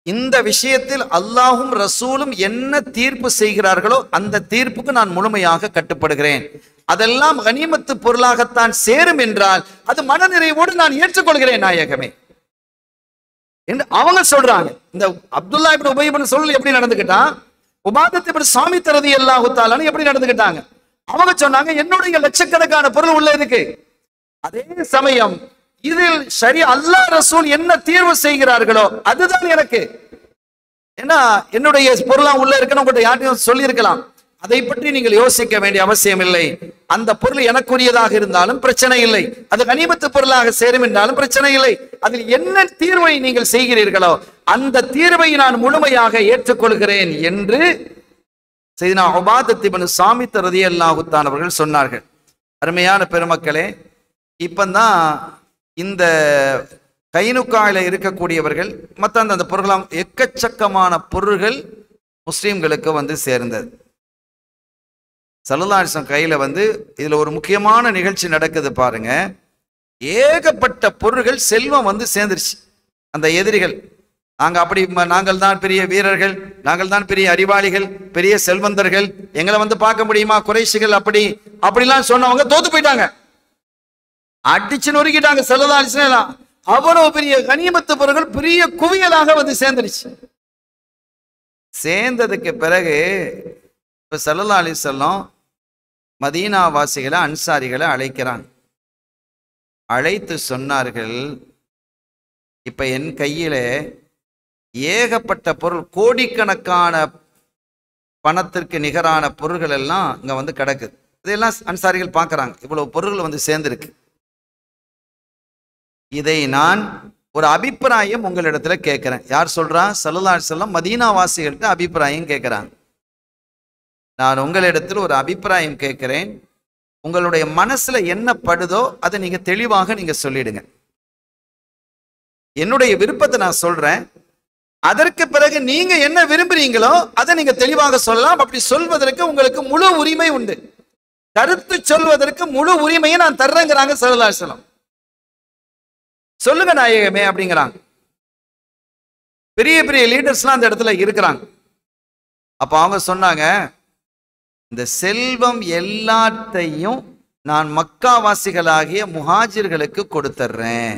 இந்த விஷயத்தில் அல்லாஹும் ரசூலும் என்ன தீர்ப்பு செய்கிறார்களோ அந்த தீர்ப்புக்கு நான் முழுமையாக கட்டுப்படுகிறேன் அதெல்லாம் கனிமத்து பொருளாகத்தான் சேரும் என்றால் அது மனநிறைவோடு நான் ஏற்றுக்கொள்கிறேன் நாயகமே என்று அவங்க சொல்றாங்க இந்த அப்துல்லா இப்படி உபயோகம் சொல்லு எப்படி நடந்துக்கிட்டான் உபாதத்தை இப்படி சாமி தரதி அல்லாஹுத்தாலான்னு எப்படி நடந்துக்கிட்டாங்க அவங்க சொன்னாங்க என்னுடைய லட்சக்கணக்கான பொருள் உள்ள இருக்கு அதே சமயம் இதில் சரி அல்லாஹ் ரசூல் என்ன தீர்வு செய்கிறார்களோ அதுதான் எனக்கு ஏன்னா என்னுடைய பொருளாம் உள்ள இருக்குன்னு உங்கள்கிட்ட யார்ட்டையும் சொல்லியிருக்கலாம் அதை பற்றி நீங்கள் யோசிக்க வேண்டிய அவசியம் இல்லை அந்த பொருள் எனக்குரியதாக இருந்தாலும் பிரச்சனை இல்லை அது கனிமத்து பொருளாக சேரும் என்றாலும் பிரச்சனை இல்லை அதில் என்ன தீர்வை நீங்கள் செய்கிறீர்களோ அந்த தீர்வை நான் முழுமையாக ஏற்றுக்கொள்கிறேன் என்று செய்தினா உபாதத்திபன் சாமி தரதி அல்லாஹுத்தான் அவர்கள் சொன்னார்கள் அருமையான பெருமக்களே இப்பந்தான் இந்த கைனுக்காயில இருக்கக்கூடியவர்கள் மற்ற அந்த அந்த பொருளாம் எக்கச்சக்கமான பொருள்கள் முஸ்லிம்களுக்கு வந்து சேர்ந்தது சல்லல்லாஹிஸ்லம் கையில வந்து இதுல ஒரு முக்கியமான நிகழ்ச்சி நடக்குது பாருங்க ஏகப்பட்ட பொருள்கள் செல்வம் வந்து சேர்ந்துருச்சு அந்த எதிரிகள் நாங்க அப்படி ம- நாங்கள் தான் பெரிய வீரர்கள் நாங்கள் தான் பெரிய அறிவாளிகள் பெரிய செல்வந்தர்கள் எங்களை வந்து பார்க்க முடியுமா குறைஷிகள் அப்படி அப்படிலாம் சொன்னவங்க தோத்து போயிட்டாங்க அடிச்சு நொறுக்கிட்டாங்க செல்லதாலிசலாம் அவ்வளவு பெரிய கனிமத்து பொருட்கள் பெரிய குவியலாக வந்து சேர்ந்துருச்சு சேர்ந்ததுக்கு பிறகு இப்ப சல்லல்லா அலிசல்லம் மதீனா வாசிகளை அன்சாரிகளை அழைக்கிறாங்க அழைத்து சொன்னார்கள் இப்ப என் கையில ஏகப்பட்ட பொருள் கோடிக்கணக்கான பணத்திற்கு நிகரான பொருள்கள் எல்லாம் இங்க வந்து கிடக்குது இதெல்லாம் அன்சாரிகள் பார்க்கறாங்க இவ்வளவு பொருள்கள் வந்து சேர்ந்திருக்கு இதை நான் ஒரு அபிப்பிராயம் உங்களிடத்துல கேட்கிறேன் யார் சொல்றா சல்லல்லா செல்லம் மதீனா வாசிகள்கிட்ட அபிப்பிராயம் கேட்கிறாங்க நான் உங்களிடத்தில் ஒரு அபிப்பிராயம் கேட்கிறேன் உங்களுடைய மனசுல என்ன படுதோ அதை நீங்க தெளிவாக நீங்க சொல்லிடுங்க என்னுடைய விருப்பத்தை நான் சொல்றேன் அதற்கு பிறகு நீங்க என்ன விரும்புறீங்களோ அதை நீங்க தெளிவாக சொல்லலாம் அப்படி சொல்வதற்கு உங்களுக்கு முழு உரிமை உண்டு கருத்து சொல்வதற்கு முழு உரிமையை நான் தர்றேங்கிறாங்க சரதாசலம் சொல்லுங்க நாயகமே அப்படிங்கிறாங்க பெரிய பெரிய லீடர்ஸ்லாம் அந்த இடத்துல இருக்கிறாங்க அப்ப அவங்க சொன்னாங்க இந்த செல்வம் எல்லாத்தையும் நான் மக்காவாசிகளாகிய முஹாஜிர்களுக்கு கொடுத்துட்றேன்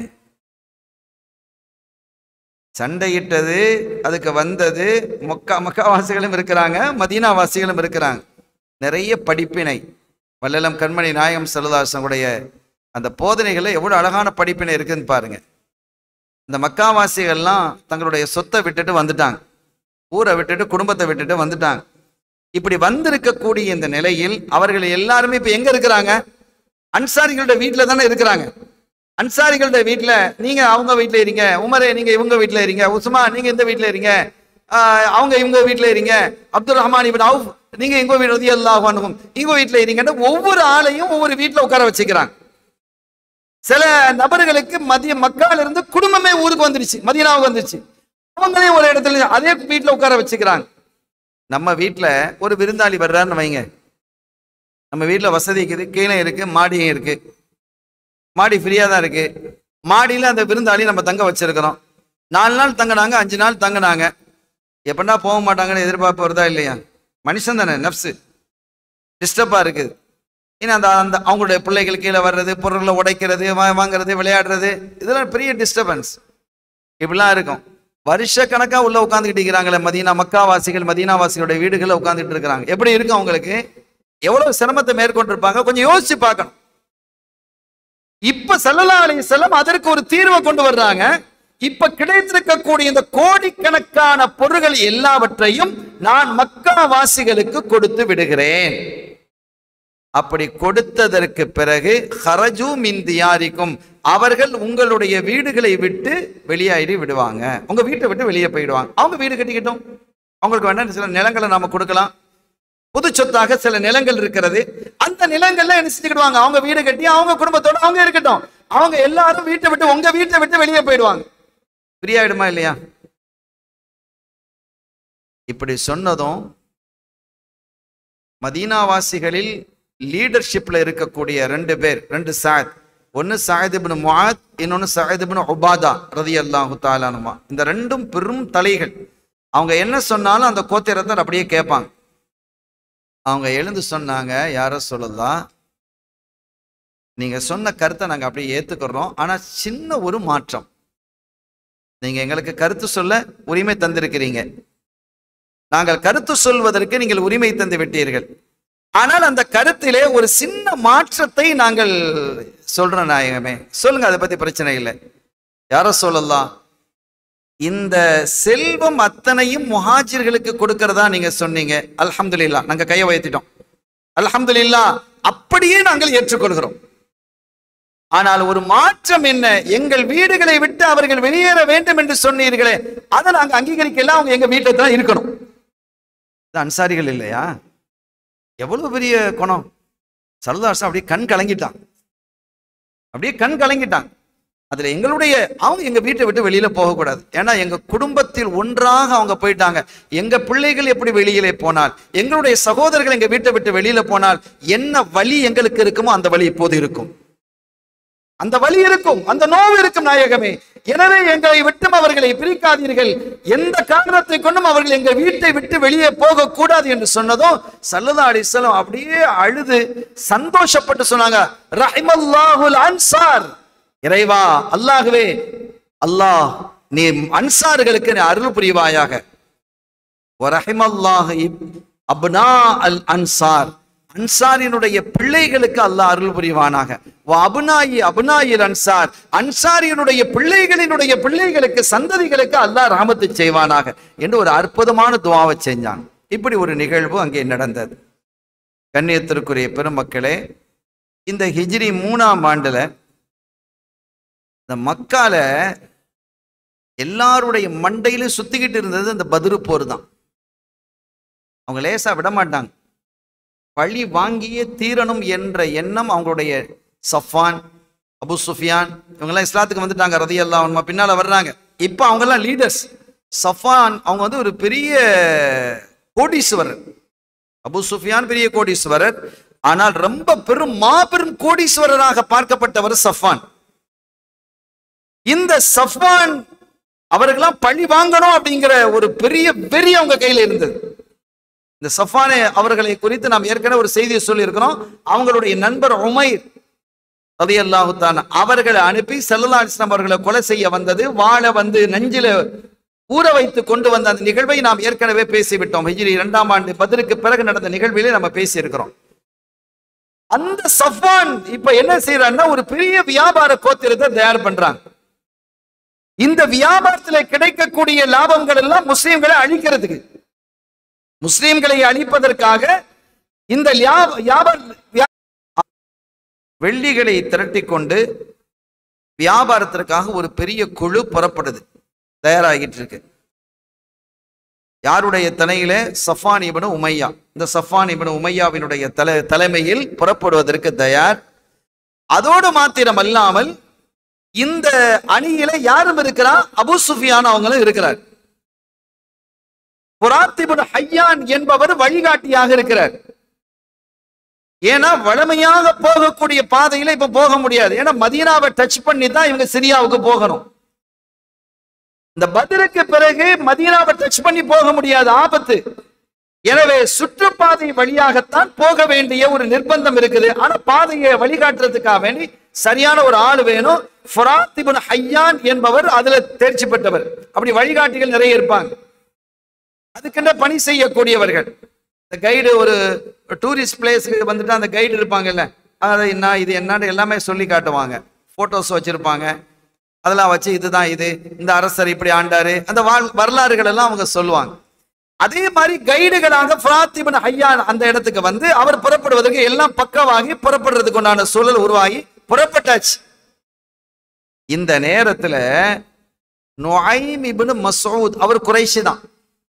சண்டையிட்டது அதுக்கு வந்தது மொக்கா மக்காவாசிகளும் இருக்கிறாங்க மதீனாவாசிகளும் இருக்கிறாங்க நிறைய படிப்பினை வல்லலம் கண்மணி நாயகம் செல்லுதாசனுடைய அந்த போதனைகளில் எவ்வளவு அழகான படிப்பினை இருக்குன்னு பாருங்க இந்த மக்காவாசிகள்லாம் தங்களுடைய சொத்தை விட்டுட்டு வந்துட்டாங்க ஊரை விட்டுட்டு குடும்பத்தை விட்டுட்டு வந்துட்டாங்க இப்படி வந்திருக்கக்கூடிய இந்த நிலையில் அவர்கள் எல்லாருமே இப்ப எங்க இருக்கிறாங்க அன்சாரிகளோட வீட்டில் தானே இருக்கிறாங்க அன்சாரிகளோட வீட்டில் நீங்க அவங்க வீட்டில் இருங்க உமரே நீங்க இவங்க வீட்டில் இருங்க உஸ்மா நீங்க இந்த வீட்டில் இருங்க ஆஹ் அவங்க இவங்க வீட்டில் இருங்க அப்துல் ரஹ்மான் இபின் அவுஃப் நீங்க எங்க வீடு ரதி அல்லாஹ் அனுகும் இவங்க வீட்டில் இருங்கன்னு ஒவ்வொரு ஆளையும் ஒவ்வொரு வீட்டில் உட்கார வச்சுக்கிறாங்க சில நபர்களுக்கு மதிய மக்கால இருந்து குடும்பமே ஊருக்கு வந்துருச்சு மதியனாவுக்கு வந்துருச்சு அவங்களையும் ஒரு இடத்துல அதே வீட்டில் உட்கார வச்சுக்கிறாங்க நம்ம வீட்டில் ஒரு விருந்தாளி வர்றாருன்னு வைங்க நம்ம வீட்டில் வசதி இருக்குது கீழே இருக்கு மாடியும் இருக்கு மாடி ஃப்ரீயாக தான் இருக்கு மாடியில் அந்த விருந்தாளி நம்ம தங்க வச்சிருக்கிறோம் நாலு நாள் தங்கினாங்க அஞ்சு நாள் தங்கினாங்க எப்படா போக மாட்டாங்கன்னு எதிர்பார்ப்பு வருதா இல்லையா மனுஷன் தானே நப்சு டிஸ்டர்பாக இருக்குது ஏன்னா அந்த அந்த அவங்களுடைய பிள்ளைகள் கீழே வர்றது பொருளை உடைக்கிறது வா- வாங்குறது விளையாடுறது இதெல்லாம் பெரிய டிஸ்டர்பன்ஸ் இப்படிலாம் இருக்கும் வருஷ கணக்கா உள்ள உட்காந்துக்கிட்டு இருக்கிறாங்களே மதீனா மக்காவாசிகள் மதீனாவாசிகளுடைய வீடுகளில் உட்காந்துட்டு இருக்கிறாங்க எப்படி இருக்கும் அவங்களுக்கு எவ்வளவு சிரமத்தை மேற்கொண்டிருப்பாங்க கொஞ்சம் யோசிச்சு பார்க்கணும் இப்ப சல்லல்லா அலைஹிஸ்ஸலாம் அதற்கு ஒரு தீர்வை கொண்டு வர்றாங்க இப்ப கிடைத்திருக்கக்கூடிய இந்த கோடிக்கணக்கான பொருள்கள் எல்லாவற்றையும் நான் மக்கா வாசிகளுக்கு கொடுத்து விடுகிறேன் அப்படி கொடுத்ததற்கு பிறகு ஹரஜு மின் தியாரிக்கும் அவர்கள் உங்களுடைய வீடுகளை விட்டு வெளியாயிடி விடுவாங்க உங்க வீட்டை விட்டு வெளியே போயிடுவாங்க அவங்க வீடு கட்டிக்கிட்டோம் அவங்களுக்கு வேண்டாம் சில நிலங்களை நாம கொடுக்கலாம் பொது சொத்தாக சில நிலங்கள் இருக்கிறது அந்த நிலங்கள்ல என்ன செஞ்சுக்கிடுவாங்க அவங்க வீடு கட்டி அவங்க குடும்பத்தோட அவங்க இருக்கட்டும் அவங்க எல்லாரும் வீட்டை விட்டு உங்க வீட்டை விட்டு வெளியே போயிடுவாங்க ஃப்ரீயாயிடுமா இல்லையா இப்படி சொன்னதும் மதீனாவாசிகளில் லீடர்ஷிப்ல இருக்கக்கூடிய ரெண்டு பேர் ரெண்டு சாத் ஒன்னு சயத் இப்னு முஆத் இன்னொன்னு சயத் இப்னு உபாதா ரலியல்லாஹு தஆலானுமா இந்த ரெண்டும் பெரும் தலைகள் அவங்க என்ன சொன்னாலும் அந்த கோத்திரத்தர் அப்படியே கேட்பாங்க அவங்க எழுந்து சொன்னாங்க யார சொல்லலாம் நீங்க சொன்ன கருத்தை நாங்க அப்படியே ஏத்துக்கிறோம் ஆனா சின்ன ஒரு மாற்றம் நீங்க எங்களுக்கு கருத்து சொல்ல உரிமை தந்திருக்கிறீங்க நாங்கள் கருத்து சொல்வதற்கு நீங்கள் உரிமை தந்து விட்டீர்கள் ஆனால் அந்த கருத்திலே ஒரு சின்ன மாற்றத்தை நாங்கள் சொல்றோம் நாயகமே சொல்லுங்க அதை பத்தி பிரச்சனை இல்லை யார சொல்லலாம் இந்த செல்வம் அத்தனையும் முஹாஜிர்களுக்கு கொடுக்கறதா நீங்க சொன்னீங்க அல்ஹம்துலில்லாஹ் நாங்க கையை உயர்த்திட்டோம் அல்ஹம்துலில்லாஹ் அப்படியே நாங்கள் ஏற்றுக்கொள்கிறோம் ஆனால் ஒரு மாற்றம் என்ன எங்கள் வீடுகளை விட்டு அவர்கள் வெளியேற வேண்டும் என்று சொன்னீர்களே அதை நாங்க அங்கீகரிக்கல அவங்க எங்க வீட்டில் தான் இருக்கணும் இது அன்சாரிகள் இல்லையா எவ்வளவு பெரிய குணம் சரதாசம் அப்படியே கண் கலங்கிட்டான் அப்படியே கண் கலங்கிட்டான் அதுல எங்களுடைய அவங்க எங்க வீட்டை விட்டு வெளியில போகக்கூடாது ஏன்னா எங்க குடும்பத்தில் ஒன்றாக அவங்க போயிட்டாங்க எங்க பிள்ளைகள் எப்படி வெளியிலே போனால் எங்களுடைய சகோதரர்கள் எங்க வீட்டை விட்டு வெளியில போனால் என்ன வழி எங்களுக்கு இருக்குமோ அந்த வழி இப்போது இருக்கும் அந்த வழி இருக்கும் அந்த நோவு இருக்கும் நாயகமே எனவே எங்களை விட்டும் அவர்களை பிரிக்காதீர்கள் எந்த காரணத்தை கொண்டும் அவர்கள் எங்க வீட்டை விட்டு வெளியே போக கூடாது என்று சொன்னதும் சல்லதா அலிஸ்லாம் அப்படியே அழுது சந்தோஷப்பட்டு சொன்னாங்க ரஹிமல்லாஹுல் அன்சார் இறைவா அல்லாஹ்வே அல்லாஹ் நீ அன்சார்களுக்கு நீ அருள் புரிவாயாக வரஹிமல்லாஹ் இப்- அப்னா அல் அன்சார் அன்சாரினுடைய பிள்ளைகளுக்கு அல்லாஹ் அருள் புரிவானாக வ அபுனாயி அபுனாயில் அன்சார் அன்சாரியினுடைய பிள்ளைகளினுடைய பிள்ளைகளுக்கு சந்ததிகளுக்கு அல்லாஹ் ரஹமத்து செய்வானாக என்று ஒரு அற்புதமான துவாவை செஞ்சான் இப்படி ஒரு நிகழ்வு அங்கே நடந்தது கண்ணியத்திற்குரிய பெருமக்களே இந்த ஹிஜ்ரி மூணாம் ஆண்டுல இந்த மக்கால எல்லாருடைய மண்டையிலும் சுத்திக்கிட்டு இருந்தது அந்த பதிரு போர் தான் அவங்க லேசா விட மாட்டாங்க பழி வாங்கியே தீரணும் என்ற எண்ணம் அவங்களுடைய சஃபான் அபு சுஃபியான் இவங்கெல்லாம் இஸ்லாத்துக்கு வந்துட்டாங்க ரதி அல்லாஹ் பின்னால வர்றாங்க இப்போ அவங்கெல்லாம் லீடர்ஸ் சஃபான் அவங்க வந்து ஒரு பெரிய கோடீஸ்வரர் அபு சுஃபியான் பெரிய கோடீஸ்வரர் ஆனால் ரொம்ப பெரும் மாபெரும் கோடீஸ்வரராக பார்க்கப்பட்டவர் சஃபான் இந்த சஃபான் அவர்களாம் பழி வாங்கணும் அப்படிங்கிற ஒரு பெரிய வெறி அவங்க கையில இருந்தது இந்த சஃபானே அவர்களை குறித்து நாம் ஏற்கனவே ஒரு செய்தியை சொல்லியிருக்கிறோம் அவங்களுடைய நண்பர் உமைர் ரலியல்லாஹு தஆலா அவர்களை அனுப்பி சல்லல்லா அலிஸ்லாம் அவர்களை கொலை செய்ய வந்தது வாழ வந்து நெஞ்சில ஊற வைத்து கொண்டு வந்த அந்த நிகழ்வை நாம் ஏற்கனவே பேசிவிட்டோம் ஹிஜ்ரி இரண்டாம் ஆண்டு பதிலுக்கு பிறகு நடந்த நிகழ்விலே நம்ம பேசியிருக்கிறோம் அந்த சஃபான் இப்ப என்ன செய்யறான்னா ஒரு பெரிய வியாபார கோத்திரத்தை தயார் பண்றாங்க இந்த வியாபாரத்துல கிடைக்கக்கூடிய லாபங்கள் எல்லாம் முஸ்லிம்களை அழிக்கிறதுக்கு முஸ்லிம்களை அழிப்பதற்காக இந்த லியா- வியாபார வியா- வெள்ளிகளை திரட்டி கொண்டு வியாபாரத்திற்காக ஒரு பெரிய குழு புறப்படுது தயாராகிட்டு இருக்கு யாருடைய தலையிலே சஃபான் இப்னு உமையா இந்த சஃபான் இப்னு உமையாவினுடைய தலை தலைமையில் புறப்படுவதற்கு தயார் அதோடு மாத்திரம் அல்லாமல் இந்த அணியில யாரும் இருக்கிறா அபு சுஃபியான் அவங்களும் இருக்கிறார் புராத்திபுன் ஹையான் என்பவர் வழிகாட்டியாக இருக்கிறார் ஏன்னா வளமையாக போகக்கூடிய பாதையில இப்ப போக முடியாது ஏன்னா மதீனாவை டச் பண்ணி தான் இவங்க சிரியாவுக்கு போகணும் இந்த பதிலுக்கு பிறகு மதீனாவை டச் பண்ணி போக முடியாது ஆபத்து எனவே சுற்றுப்பாதை வழியாகத்தான் போக வேண்டிய ஒரு நிர்பந்தம் இருக்குது ஆனா பாதையை வழிகாட்டுறதுக்காக வேண்டி சரியான ஒரு ஆள் வேணும் ஃபுராத் இப்னு ஹையான் என்பவர் அதுல தேர்ச்சி பெற்றவர் அப்படி வழிகாட்டிகள் நிறைய இருப்பாங்க அதுக்கென்ன பணி செய்யக்கூடியவர்கள் இந்த கைடு ஒரு டூரிஸ்ட் பிளேஸ்க்கு வந்துட்டு அந்த கைடு இருப்பாங்கல்ல அதை என்ன இது என்னன்னு எல்லாமே சொல்லி காட்டுவாங்க போட்டோஸ் வச்சிருப்பாங்க அதெல்லாம் வச்சு இதுதான் இது இந்த அரசர் இப்படி ஆண்டாரு அந்த வாழ்- வரலாறுகள் எல்லாம் அவங்க சொல்லுவாங்க அதே மாதிரி கைடுகளாக ஃபிராத்திபன் ஹையான் அந்த இடத்துக்கு வந்து அவர் புறப்படுவதற்கு எல்லாம் பக்கவாகி புறப்படுறதுக்கு உண்டான சூழல் உருவாகி புறப்பட்டாச்சு இந்த நேரத்துல நுஐம் இப்னு மசூத் அவர் குறைஷி தான்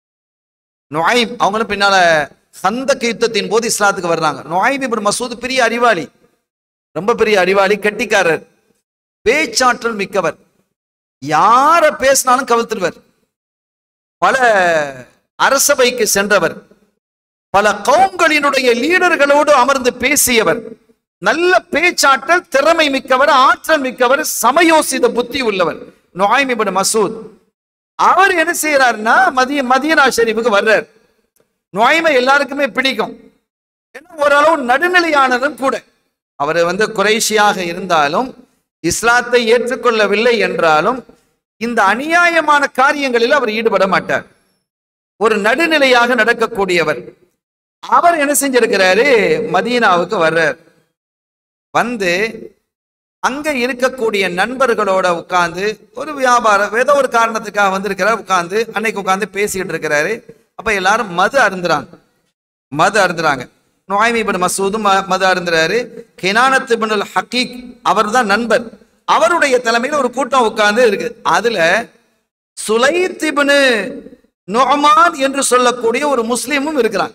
நுஐம் அவங்களும் பின்னால சந்தக் யுத்தத்தின் போது இஸ்லாத்துக்கு வர்றாங்க நுஐம் இப்னு மசூத் பெரிய அறிவாளி ரொம்ப பெரிய அறிவாளி கெட்டிக்காரர் பேச்சாற்றல் மிக்கவர் யார பேசினாலும் கவிழ்த்துடுவர் பல அரசபைக்கு சென்றவர் பல கவுங்களினுடைய லீடர்களோடு அமர்ந்து பேசியவர் நல்ல பேச்சாற்றல் திறமை மிக்கவர் ஆற்றல் மிக்கவர் சமயோசித புத்தி உள்ளவர் நுஆய்மிபின் மசூத் அவர் என்ன செய்யறாருன்னா மதிய மதீனா ஷெரீஃபுக்கு வர்றார் நுழைமை எல்லாருக்குமே பிடிக்கும் ஏன்னா ஓரளவு நடுநிலையானதும் கூட அவர் வந்து குறைஷியாக இருந்தாலும் இஸ்லாத்தை ஏற்றுக்கொள்ளவில்லை என்றாலும் இந்த அநியாயமான காரியங்களில் அவர் ஈடுபட மாட்டார் ஒரு நடுநிலையாக நடக்கக்கூடியவர் அவர் என்ன செஞ்சிருக்கிறாரு மதீனாவுக்கு வர்றார் வந்து அங்க இருக்கக்கூடிய நண்பர்களோட உட்கார்ந்து ஒரு வியாபாரம் ஏதோ ஒரு காரணத்துக்காக வந்திருக்கிறார் உட்கார்ந்து அன்னைக்கு உட்கார்ந்து பேசிக்கிட்டு இருக்கிறாரு அப்ப எல்லாரும் மது அருந்துறாங்க மது அருந்துறாங்க நுவாய்மி இப்னு மசூதும் ம- மது அருந்துறாரு கினானத் இப்னுல் ஹக்கீக் அவர்தான் நண்பர் அவருடைய தலைமையில் ஒரு கூட்டம் உட்கார்ந்து இருக்கு அதுல சுலைத் இப்னு நுஅமான் என்று சொல்லக்கூடிய ஒரு முஸ்லீமும் இருக்கிறாங்க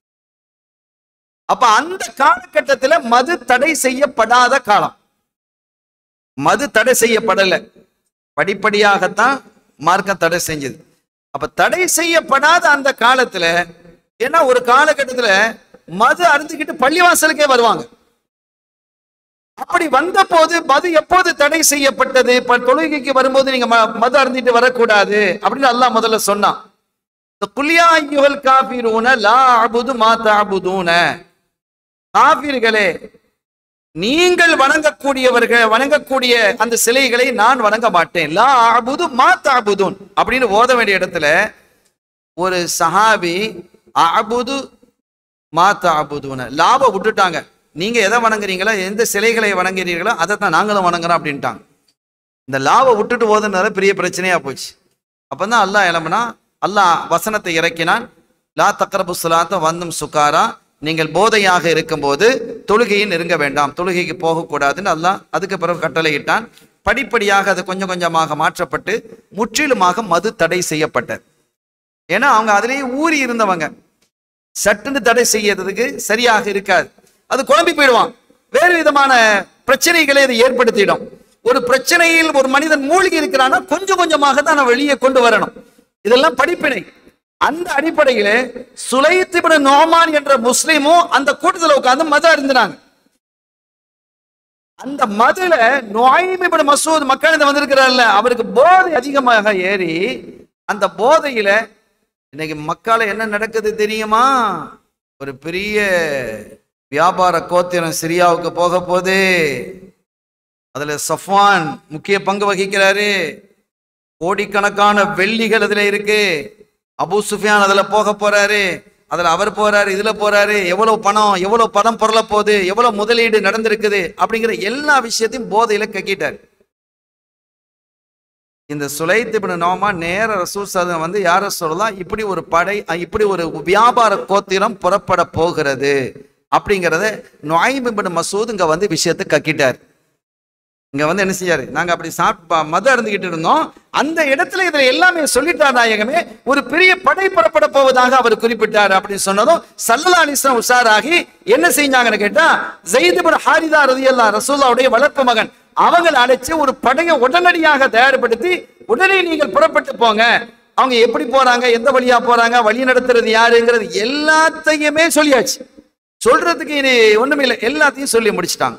அப்ப அந்த காலகட்டத்துல மது தடை செய்யப்படாத காலம் மது தடை செய்யப்படல படிப்படியாகத்தான் மார்க்கம் தடை செஞ்சது அப்ப தடை செய்யப்படாத அந்த காலத்துல ஏன்னா ஒரு காலகட்டத்துல மது அருந்துக்கிட்டு பள்ளிவாசலுக்கே வருவாங்க அப்படி வந்த போது மது எப்போது தடை செய்யப்பட்டது இப்ப தொழுகைக்கு வரும்போது நீங்க ம- மது அருந்திட்டு வரக்கூடாது அப்படின்னு அல்லாஹ் முதல்ல சொன்னான் இந்த குல்யா ஐயுகள் காபீரூன லா அபுது மா தாபுதூன காபீர்களே நீங்கள் வணங்கக்கூடியவர்கள் வணங்கக்கூடிய அந்த சிலைகளை நான் வணங்க மாட்டேன் லா அபுது மா தாபுதூன் அப்படின்னு ஓத வேண்டிய இடத்துல ஒரு சஹாபி அபுது மா தாபுதூன லாப விட்டுட்டாங்க நீங்க எதை வணங்குறீங்களோ எந்த சிலைகளை வணங்குறீங்களோ அதை தான் நாங்களும் வணங்குறோம் அப்படின்ட்டாங்க இந்த லாப விட்டுட்டு போதுனால பெரிய பிரச்சனையா போச்சு அப்பதான் அல்லாஹ் இளம்புனா அல்லாஹ் வசனத்தை இறக்கினான் லா தக்ரபு சுலாத்த வந்தும் சுக்காரா நீங்கள் போதையாக இருக்கும்போது தொழுகையை நெருங்க வேண்டாம் தொழுகைக்கு போகக்கூடாதுன்னு அல்லாஹ் அதுக்கு பிறகு கட்டளையிட்டான் படிப்படியாக அது கொஞ்சம் கொஞ்சமாக மாற்றப்பட்டு முற்றிலுமாக மது தடை செய்யப்பட்டது ஏன்னா அவங்க அதிலேயே ஊறி இருந்தவங்க சட்டுன்னு தடை செய்யறதுக்கு சரியாக இருக்காது அது குழம்பி போயிடுவான் வேறு விதமான பிரச்சனைகளை இது ஏற்படுத்திடும் ஒரு பிரச்சனையில் ஒரு மனிதன் மூழ்கி இருக்கிறான்னா கொஞ்சம் கொஞ்சமாக தான் அவன் வெளியே கொண்டு வரணும் இதெல்லாம் படிப்பினை அந்த அடிப்படையில சுலைத்திபட நோமான் என்ற முஸ்லீமும் அந்த கூட்டத்தில் உட்கார்ந்து மதம் அறிந்தினாங்க அந்த மதுல நோய்மிபட மசூத் மக்கள் இந்த வந்திருக்கிறார்ல அவருக்கு போதை அதிகமாக ஏறி அந்த போதையில இன்னைக்கு மக்கால என்ன நடக்குது தெரியுமா ஒரு பெரிய வியாபார கோத்திரம் சிரியாவுக்கு போக போகுது அதுல சஃப்வான் முக்கிய பங்கு வகிக்கிறாரு கோடிக்கணக்கான வெள்ளிகள் அதுல இருக்கு அபூ சுஃபியான் அதுல போக போறாரு அதுல அவர் போறாரு இதுல போறாரு எவ்வளவு பணம் எவ்வளவு பணம் பொருள போகுது எவ்வளவு முதலீடு நடந்திருக்குது அப்படிங்கிற எல்லா விஷயத்தையும் போதையில கக்கிட்டார் இந்த சுலைத் இப்னு நோமா நேர ரசூல் சதம் வந்து யார சொல்லலாம் இப்படி ஒரு படை அஹ், இப்படி ஒரு வியாபார கோத்திரம் புறப்பட போகிறது அப்படிங்கிறத நொய்ம் இப்னு மசூத் இங்க வந்து விஷயத்தை கக்கிட்டார் இங்க வந்து என்ன செய்யாரு நாங்க அப்படி சாப்பிட்டு மத அருந்துகிட்டு இருந்தோம் அந்த இடத்துல இதுல எல்லாமே சொல்லிட்டார் நாயகமே ஒரு பெரிய படை புறப்பட போவதாக அவர் குறிப்பிட்டார் அப்படின்னு சொன்னதும் சல்லல்லா அலிஸ்லாம் உஷாராகி என்ன செஞ்சாங்கன்னு கேட்டா ஜெயிதுபுர் ஹாரிதா ரதியல்லா ரசூல்லாவுடைய வளர்ப்பு மகன் அவங்களை அழைச்சு ஒரு படையை உடனடியாக தயார்படுத்தி உடனே நீங்கள் புறப்பட்டு போங்க அவங்க எப்படி போறாங்க எந்த வழியா போறாங்க வழி நடத்துறது யாருங்கிறது எல்லாத்தையுமே சொல்லியாச்சு சொல்றதுக்கு இனி ஒண்ணுமில்லை எல்லாத்தையும் சொல்லி முடிச்சிட்டாங்க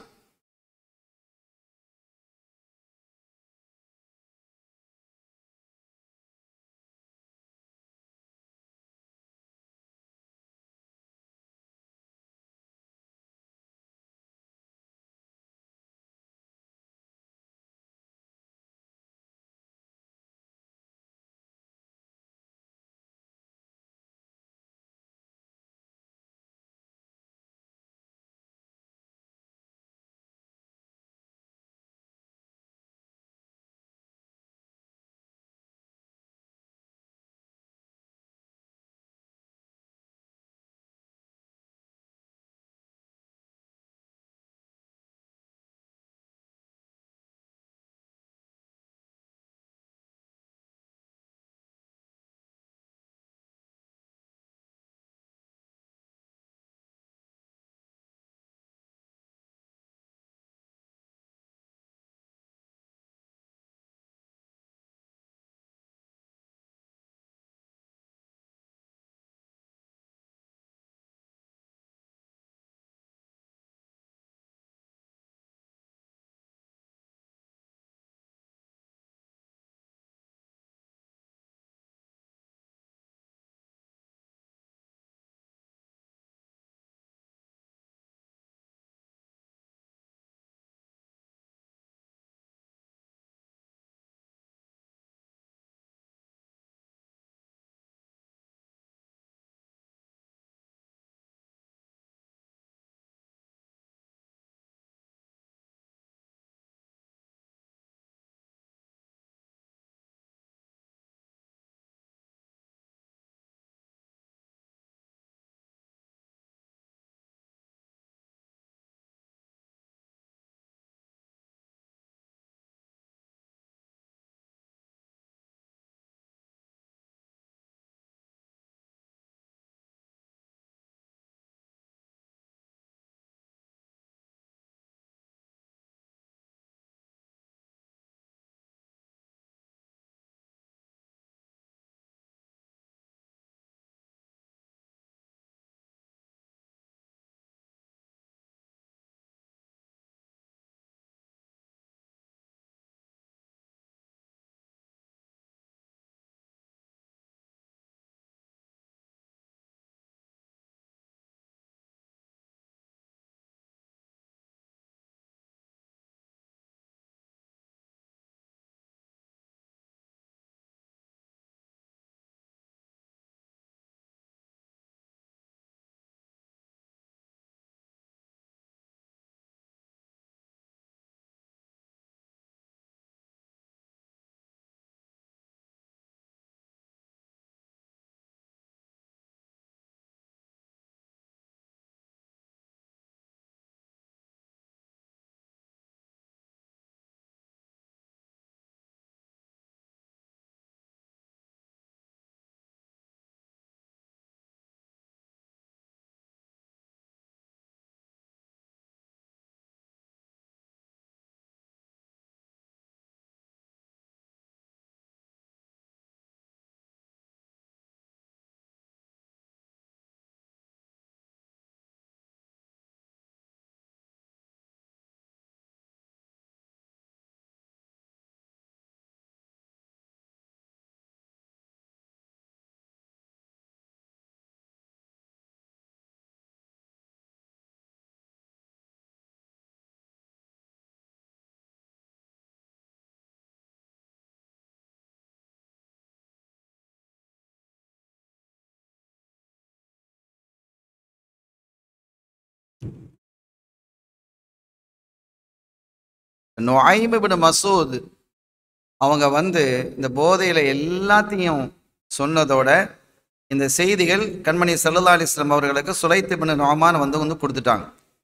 நொய்மிபின் மசூத் அவங்க வந்து இந்த போதையில எல்லாத்தையும் சொன்னதோட இந்த செய்திகள் கண்மணி சல்லா அலிஸ்லாம் அவர்களுக்கு சுலைத்து பின் நோமான் வந்து வந்து கொடுத்துட்டாங்க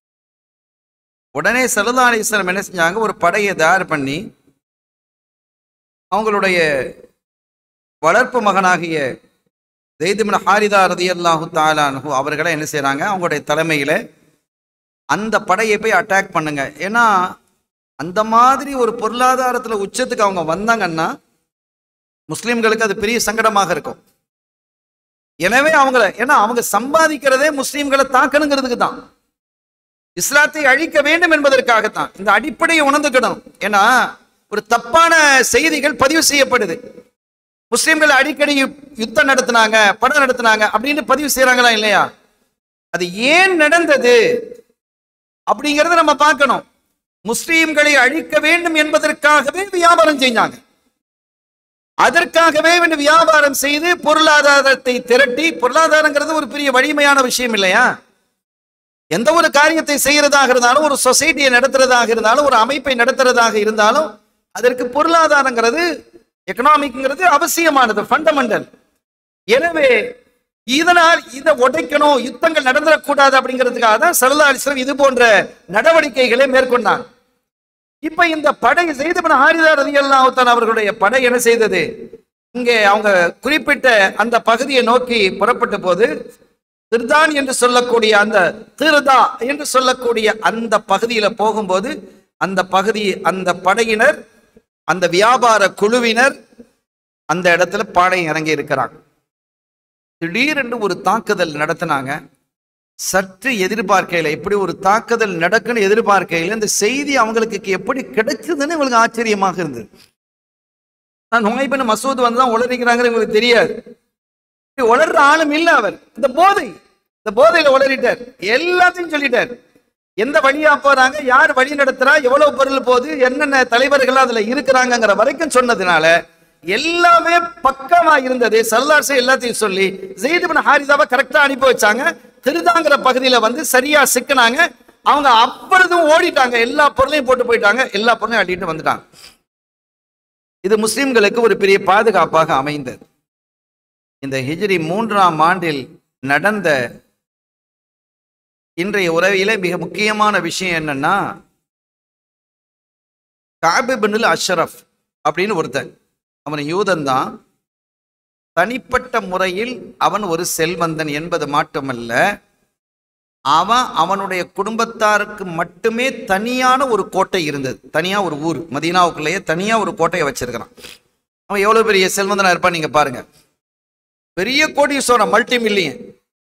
உடனே சல்லா அலிஸ்லாம் என்ன செஞ்சாங்க ஒரு படையை தயார் பண்ணி அவங்களுடைய வளர்ப்பு மகனாகிய ஜெய்துமின் ஹாரிதா ரதி அல்லாஹு தாலானு அவர்களை என்ன செய்றாங்க அவங்களுடைய தலைமையில அந்த படையை போய் அட்டாக் பண்ணுங்க ஏன்னா அந்த மாதிரி ஒரு பொருளாதாரத்துல உச்சத்துக்கு அவங்க வந்தாங்கன்னா முஸ்லிம்களுக்கு அது பெரிய சங்கடமாக இருக்கும் எனவே அவங்கள ஏன்னா அவங்க சம்பாதிக்கிறதே முஸ்லிம்களை தாக்கணுங்கிறதுக்கு தான் இஸ்லாத்தை அழிக்க வேண்டும் என்பதற்காகத்தான் இந்த அடிப்படையை உணர்ந்துக்கணும் ஏன்னா ஒரு தப்பான செய்திகள் பதிவு செய்யப்படுது முஸ்லிம்கள் அடிக்கடி யு- யுத்தம் நடத்துனாங்க படம் நடத்துனாங்க அப்படின்னு பதிவு செய்யறாங்களா இல்லையா அது ஏன் நடந்தது அப்படிங்கறத நம்ம பார்க்கணும் முஸ்லிம்களை அழிக்க வேண்டும் என்பதற்காகவே வியாபாரம் செஞ்சாங்க அதற்காகவே வந்து வியாபாரம் செய்து பொருளாதாரத்தை திரட்டி பொருளாதாரங்கிறது ஒரு பெரிய வலிமையான விஷயம் இல்லையா எந்த ஒரு காரியத்தை செய்யறதாக இருந்தாலும் ஒரு சொசைட்டியை நடத்துறதாக இருந்தாலும் ஒரு அமைப்பை நடத்துறதாக இருந்தாலும் அதற்கு பொருளாதாரங்கிறது எக்கனாமிக்ங்கிறது அவசியமானது ஃபண்டமெண்டல் எனவே இதனால் இதை உடைக்கணும் யுத்தங்கள் நடந்துடக்கூடாது அப்படிங்கிறதுக்காக தான் சரதா அலிஸ்லாம் இது போன்ற நடவடிக்கைகளை மேற்கொண்டாங்க இப்ப இந்த படை செய்தபன ஹாரிதா ரதி அவர்களுடைய படை என்ன செய்தது இங்கே அவங்க குறிப்பிட்ட அந்த பகுதியை நோக்கி புறப்பட்ட போது திருதான் என்று சொல்லக்கூடிய அந்த திருதா என்று சொல்லக்கூடிய அந்த பகுதியில போகும்போது அந்த பகுதி அந்த படையினர் அந்த வியாபார குழுவினர் அந்த இடத்துல பாடை இறங்கி இருக்கிறாங்க திடீரென்று ஒரு தாக்குதல் நடத்தினாங்க சற்று எதிர்பார்க்கையில இப்படி ஒரு தாக்குதல் நடக்குன்னு எதிர்பார்க்கையில இந்த செய்தி அவங்களுக்கு எப்படி கிடைச்சதுன்னு இவங்களுக்கு ஆச்சரியமாக இருந்தது நான் நோய்பன் மசூத் வந்து தான் உளறிக்கிறாங்க இவங்களுக்கு தெரியாது இப்படி உளர்ற ஆளும் இல்ல அவர் இந்த போதை இந்த போதையில உளறிட்டார் எல்லாத்தையும் சொல்லிட்டார் எந்த வழியா போறாங்க யார் வழி நடத்துறா எவ்வளவு பொருள் போகுது என்னென்ன தலைவர்கள் அதுல இருக்கிறாங்கங்கிற வரைக்கும் சொன்னதுனால எல்லாமே பக்கமா இருந்தது சல்லாசை எல்லாத்தையும் சொல்லி ஜெயிதுபின் ஹாரிதாவை கரெக்டா அனுப்பி வச்சாங்க திருதாங்கிற பகுதியில வந்து சரியா சிக்கினாங்க அவங்க அவ்வளதும் ஓடிட்டாங்க எல்லா பொருளையும் போட்டு போயிட்டாங்க எல்லா பொருளையும் அள்ளிட்டு வந்துட்டாங்க இது முஸ்லிம்களுக்கு ஒரு பெரிய பாதுகாப்பாக அமைந்தது இந்த ஹிஜ்ரி மூன்றாம் ஆண்டில் நடந்த இன்றைய உறவில மிக முக்கியமான விஷயம் என்னன்னா காபிபின் அஷ்ரஃப் அப்படின்னு ஒருத்தன் அவன் யூதன் தான் தனிப்பட்ட முறையில் அவன் ஒரு செல்வந்தன் என்பது மட்டுமல்ல அவன் அவனுடைய குடும்பத்தாருக்கு மட்டுமே தனியான ஒரு கோட்டை இருந்தது தனியா ஒரு ஊர் மதீனாவுக்குள்ளேயே தனியா ஒரு கோட்டையை வச்சிருக்கிறான் அவன் எவ்வளவு பெரிய செல்வந்தனா இருப்பான் நீங்க பாருங்க பெரிய கோடீஸ்வரன் மல்டி மில்லியன்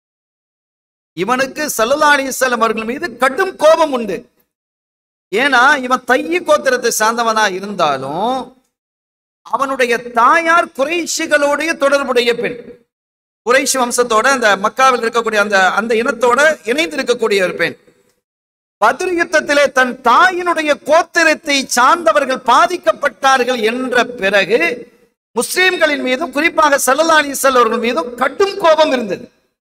இவனுக்கு சல்லல்லா அலிஸ்லாம் அவர்கள் மீது கடும் கோபம் உண்டு ஏன்னா இவன் தைய கோத்திரத்தை சார்ந்தவனா இருந்தாலும் அவனுடைய தாயார் குறைஷிகளுடைய தொடர்புடைய பெண் குறைஷி வம்சத்தோட அந்த மக்காவில் இருக்கக்கூடிய அந்த அந்த இனத்தோட இணைந்து இருக்கக்கூடிய ஒரு பெண் பத்ர் யுத்தத்திலே தன் தாயினுடைய கோத்திரத்தை சார்ந்தவர்கள் பாதிக்கப்பட்டார்கள் என்ற பிறகு முஸ்லிம்களின் மீதும் குறிப்பாக சல்லல்லா அலிசல் அவர்கள் மீதும் கடும் கோபம் இருந்தது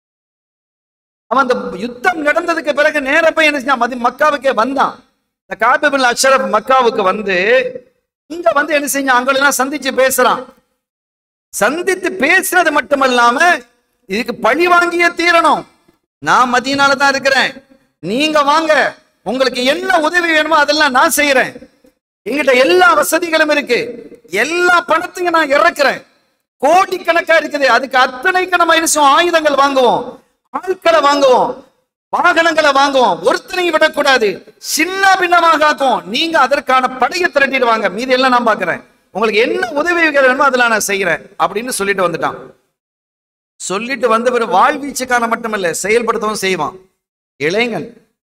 அவன் அந்த யுத்தம் நடந்ததுக்கு பிறகு நேர போய் என்ன செஞ்சான் மதி மக்காவுக்கே வந்தான் இந்த காபிபில் அஷரப் மக்காவுக்கு வந்து இங்க வந்து என்ன செஞ்சான் அங்கெல்லாம் சந்திச்சு பேசுறான் சந்தித்து பேசுறது மட்டுமல்லாம இதுக்கு பழி வாங்கியே தீரணும் நான் மதியனால தான் இருக்கிறேன் நீங்க வாங்க உங்களுக்கு என்ன உதவி வேணுமோ அதெல்லாம் நான் செய்யறேன் எங்கிட்ட எல்லா வசதிகளும் இருக்கு எல்லா பணத்தையும் நான் இறக்குறேன் கோடிக்கணக்கா இருக்குது அதுக்கு அத்தனைக்கு நம்ம என்ன செய்வோம் ஆயுதங்கள் வாங்குவோம் ஆட்களை வாங்குவோம் வாகனங்களை வாங்குவோம் ஒருத்தனையும் விடக்கூடாது சின்ன பின்னமாக ஆக்குவோம் நீங்க அதற்கான படையை திரட்டிடுவாங்க மீதி எல்லாம் நான் பாக்குறேன் உங்களுக்கு என்ன உதவி வேணுமோ அதெல்லாம் நான் செய்யறேன் அப்படின்னு சொல்லிட்டு வந்துட்டான் சொல்லிட்டு வந்த பிறகு வாழ்வீச்சுக்கான மட்டுமல்ல செயல்படுத்தவும் செய்வான் இளைஞன்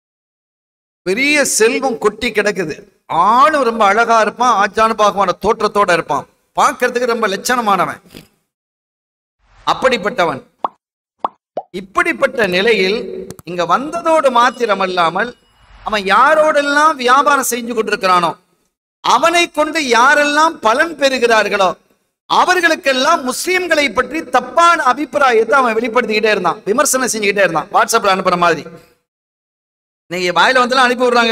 பெரிய செல்வம் கொட்டி கிடக்குது ஆளும் ரொம்ப அழகா இருப்பான் ஆச்சானு பாகமான தோற்றத்தோட இருப்பான் பார்க்கிறதுக்கு ரொம்ப லட்சணமானவன் அப்படிப்பட்டவன் இப்படிப்பட்ட நிலையில் இங்க வந்ததோடு மாத்திரமல்லாமல் அவன் யாரோடெல்லாம் வியாபாரம் செஞ்சு கொண்டிருக்கிறானோ அவனை கொண்டு யாரெல்லாம் பலன் பெறுகிறார்களோ அவர்களுக்கெல்லாம் முஸ்லிம்களை பற்றி தப்பான அபிப்பிராயத்தை அவன் வெளிப்படுத்திக்கிட்டே இருந்தான் விமர்சனம் செஞ்சுக்கிட்டே இருந்தான் வாட்ஸ்அப்ல அனுப்புற மாதிரி நீங்க வாயில வந்து அனுப்பி விடுறாங்கல்ல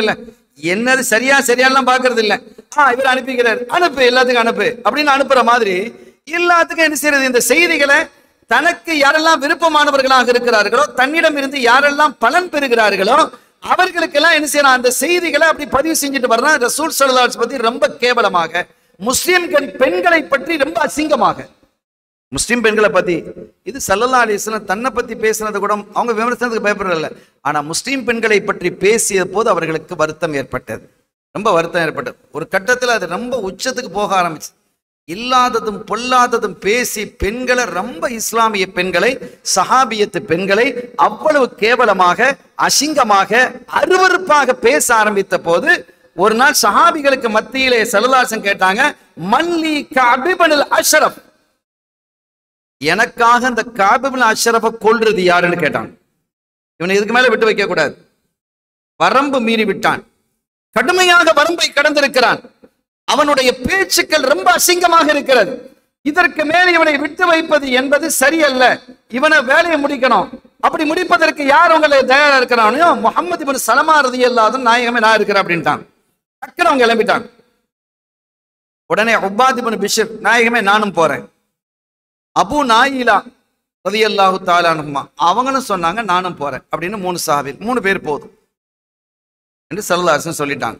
என்னது சரியா சரியாலாம் பாக்குறது இல்ல ஆ இவர் அனுப்பிக்கிறார் அனுப்பு எல்லாத்துக்கும் அனுப்பு அப்படின்னு அனுப்புற மாதிரி எல்லாத்துக்கும் என்ன செய்யறது இந்த செய்திகளை தனக்கு யாரெல்லாம் விருப்பமானவர்களாக இருக்கிறார்களோ தன்னிடம் இருந்து யாரெல்லாம் பலன் பெறுகிறார்களோ அவர்களுக்கெல்லாம் என்ன செய்யறான் அந்த செய்திகளை அப்படி பதிவு செஞ்சுட்டு வர்றான் ரசூல் சல்லாஸ் பத்தி ரொம்ப கேவலமாக முஸ்லிம்கள் பெண்களை பற்றி ரொம்ப அசிங்கமாக முஸ்லிம் பெண்களை பத்தி இது சல்லல்லா அலிஸ்லாம் தன்னை பத்தி பேசுனது கூட அவங்க விமர்சனத்துக்கு பயப்படல ஆனா முஸ்லிம் பெண்களை பற்றி பேசிய போது அவர்களுக்கு வருத்தம் ஏற்பட்டது ரொம்ப வருத்தம் ஏற்பட்டது ஒரு கட்டத்துல அது ரொம்ப உச்சத்துக்கு போக ஆரம்பிச்சு இல்லாததும் பொல்லாததும் பேசி பெண்களை ரொம்ப இஸ்லாமிய பெண்களை சஹாபியத்து பெண்களை அவ்வளவு கேவலமாக அசிங்கமாக அருவருப்பாக பேச ஆரம்பித்த போது ஒரு நாள் சஹாபிகளுக்கு மத்தியிலே சலுதாசன் கேட்டாங்க மல்லி கபிபனில் அஷரப் எனக்காக அந்த காபிபின் அஷரஃபை கொல்றது யாருன்னு கேட்டான் இவனை இதுக்கு மேல விட்டு வைக்க கூடாது வரம்பு மீறி விட்டான் கடுமையாக வரம்பை கடந்திருக்கிறான் அவனுடைய பேச்சுக்கள் ரொம்ப அசிங்கமாக இருக்கிறது இதற்கு மேல் இவனை விட்டு வைப்பது என்பது சரியல்ல இவனை வேலையை முடிக்கணும் அப்படி முடிப்பதற்கு யார் உங்களை தயாரா இருக்கிறானோ முகமது இவன் சலமா ரதி அல்லாத நாயகமே நான் இருக்கிறேன் அப்படின்ட்டான் டக்குனு அவங்க கிளம்பிட்டான் உடனே உபாதிபன் பிஷர் நாயகமே நானும் போறேன் அபு நாயிலா ரதியல்லாஹு தாலானுமா அவங்களும் சொன்னாங்க நானும் போறேன் அப்படின்னு மூணு சாவில் மூணு பேர் போதும் என்று சல்லாசன் சொல்லிட்டாங்க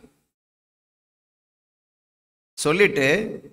சொல்லிட்டு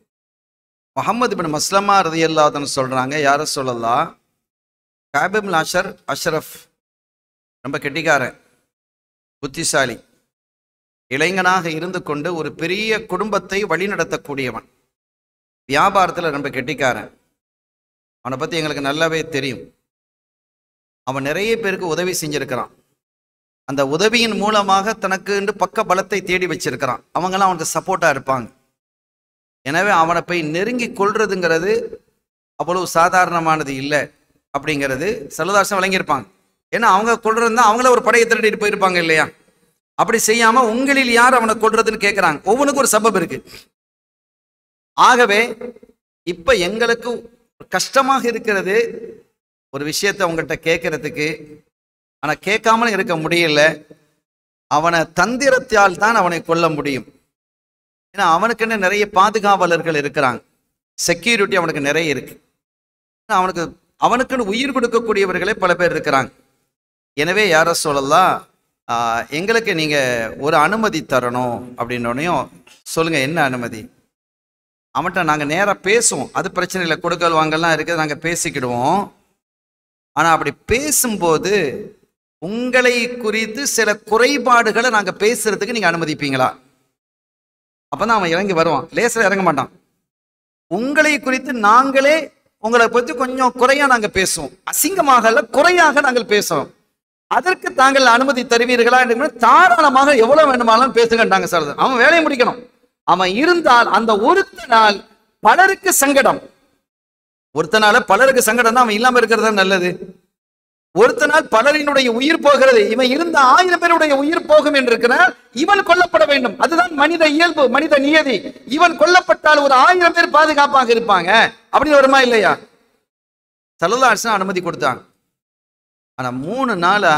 முகமது பின் மஸ்லமா ரதியல்லாதன்னு சொல்றாங்க யார சொல்லலாம் காபிபின் அஷர் அஷ்ரஃப் ரொம்ப கெட்டிக்காரன் புத்திசாலி இளைஞனாக இருந்து கொண்டு ஒரு பெரிய குடும்பத்தை வழிநடத்தக்கூடியவன் வியாபாரத்தில் ரொம்ப கெட்டிக்காரன் அவனை பற்றி எங்களுக்கு நல்லாவே தெரியும் அவன் நிறைய பேருக்கு உதவி செஞ்சிருக்கிறான் அந்த உதவியின் மூலமாக தனக்கு என்று பக்க பலத்தை தேடி வச்சிருக்கிறான் அவங்கெல்லாம் அவனுக்கு சப்போர்ட்டாக இருப்பாங்க எனவே அவனை போய் நெருங்கி கொள்றதுங்கிறது அவ்வளவு சாதாரணமானது இல்லை அப்படிங்கிறது செல்வதாசம் வழங்கியிருப்பாங்க ஏன்னா அவங்க கொள்றது தான் அவங்கள ஒரு படையை திரட்டிட்டு போயிருப்பாங்க இல்லையா அப்படி செய்யாம உங்களில் யார் அவனை கொள்றதுன்னு கேட்குறாங்க ஒவ்வொன்றுக்கும் ஒரு சபப் இருக்கு ஆகவே இப்ப எங்களுக்கு கஷ்டமாக இருக்கிறது ஒரு விஷயத்தை அவங்கள்ட்ட கேட்கறதுக்கு ஆனா கேட்காமலும் இருக்க முடியல அவனை தந்திரத்தால் தான் அவனை கொல்ல முடியும் ஏன்னா அவனுக்குன்னு நிறைய பாதுகாவலர்கள் இருக்கிறாங்க செக்யூரிட்டி அவனுக்கு நிறைய இருக்கு ஆனா அவனுக்கு அவனுக்குன்னு உயிர் கொடுக்கக்கூடியவர்களே பல பேர் இருக்கிறாங்க எனவே யார சொல்லலாம் ஆஹ், எங்களுக்கு நீங்க ஒரு அனுமதி தரணும் அப்படின்னோடனையும் சொல்லுங்க என்ன அனுமதி அவன்கிட்ட நாங்கள் நேராக பேசுவோம் அது பிரச்சனை இல்லை கொடுக்கல் வாங்கலாம் இருக்குது நாங்கள் பேசிக்கிடுவோம் ஆனால் அப்படி பேசும்போது உங்களை குறித்து சில குறைபாடுகளை நாங்கள் பேசுறதுக்கு நீங்கள் அனுமதிப்பீங்களா அப்போ தான் அவன் இறங்கி வருவான் லேசில் இறங்க மாட்டான் உங்களை குறித்து நாங்களே உங்களை பற்றி கொஞ்சம் குறையா நாங்கள் பேசுவோம் அசிங்கமாக அல்ல குறையாக நாங்கள் பேசுவோம் அதற்கு தாங்கள் அனுமதி தருவீர்களா என்று தாராளமாக எவ்வளவு வேண்டுமானாலும் பேசுங்கன்றாங்க சார் அவன் வேலையை முடிக்கணும் அவன் இருந்தால் அந்த ஒருத்த நாள் பலருக்கு சங்கடம் ஒருத்த நாள் பலருக்கு சங்கடம் தான் அவன் இல்லாம இருக்கிறது தான் நல்லது ஒருத்த நாள் பலரினுடைய உயிர் போகிறது இவன் இருந்த ஆயிரம் பேருடைய உயிர் போகும் என்று இருக்கிறார் இவன் கொல்லப்பட வேண்டும் அதுதான் மனித இயல்பு மனித நியதி இவன் கொல்லப்பட்டால் ஒரு ஆயிரம் பேர் பாதுகாப்பாக இருப்பாங்க அப்படின்னு வருமா இல்லையா சல்லல்லாஹு அனுமதி கொடுத்தாங்க ஆனா மூணு நாளா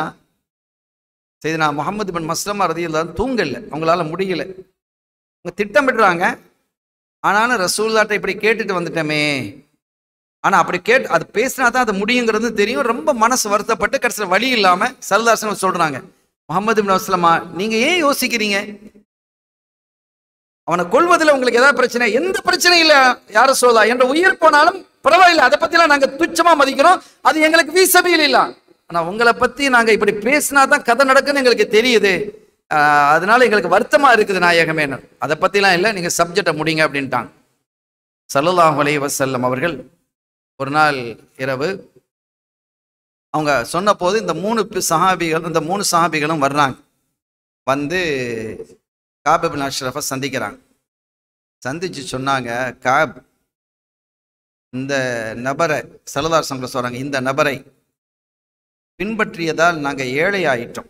சரி நான் முகமது பின் மஸ்லமா ரதியல்லாஹு தூங்கல அவங்களால முடியல அவங்க திட்டமிடுறாங்க ஆனாலும் ரசூல்லாட்ட இப்படி கேட்டுட்டு வந்துட்டோமே ஆனா அப்படி கேட்டு அது பேசினா தான் அது முடியுங்கிறது தெரியும் ரொம்ப மனசு வருத்தப்பட்டு கடைசியில் வழி இல்லாம சரதாசன் சொல்றாங்க முகமது பின் அஸ்லமா நீங்க ஏன் யோசிக்கிறீங்க அவனை கொள்வதில் உங்களுக்கு ஏதாவது பிரச்சனை எந்த பிரச்சனையும் இல்ல யார சொல்லா என்ற உயிர் போனாலும் பரவாயில்ல அதை பத்திலாம் நாங்க துச்சமா மதிக்கிறோம் அது எங்களுக்கு வீசபியில் இல்ல ஆனா உங்களை பத்தி நாங்க இப்படி பேசினா தான் கதை நடக்குன்னு எங்களுக்கு தெரியுது ஆஹ் அதனால எங்களுக்கு வருத்தமா இருக்குது நாயகமே அதை பத்திலாம் இல்லை நீங்க சப்ஜெக்டை முடிங்க அப்படின்ட்டாங்க சல்லல்லாஹு அலைஹி வஸல்லம் அவர்கள் ஒரு நாள் இரவு அவங்க சொன்ன போது இந்த மூணு பி- சஹாபிகள் இந்த மூணு சஹாபிகளும் வர்றாங்க வந்து காப் இப்னு அஷ்ரஃபை சந்திக்கிறாங்க சந்திச்சு சொன்னாங்க காப் இந்த நபரை சலதார் சங்கர் சொல்றாங்க இந்த நபரை பின்பற்றியதால் நாங்க ஏழை ஆயிட்டோம்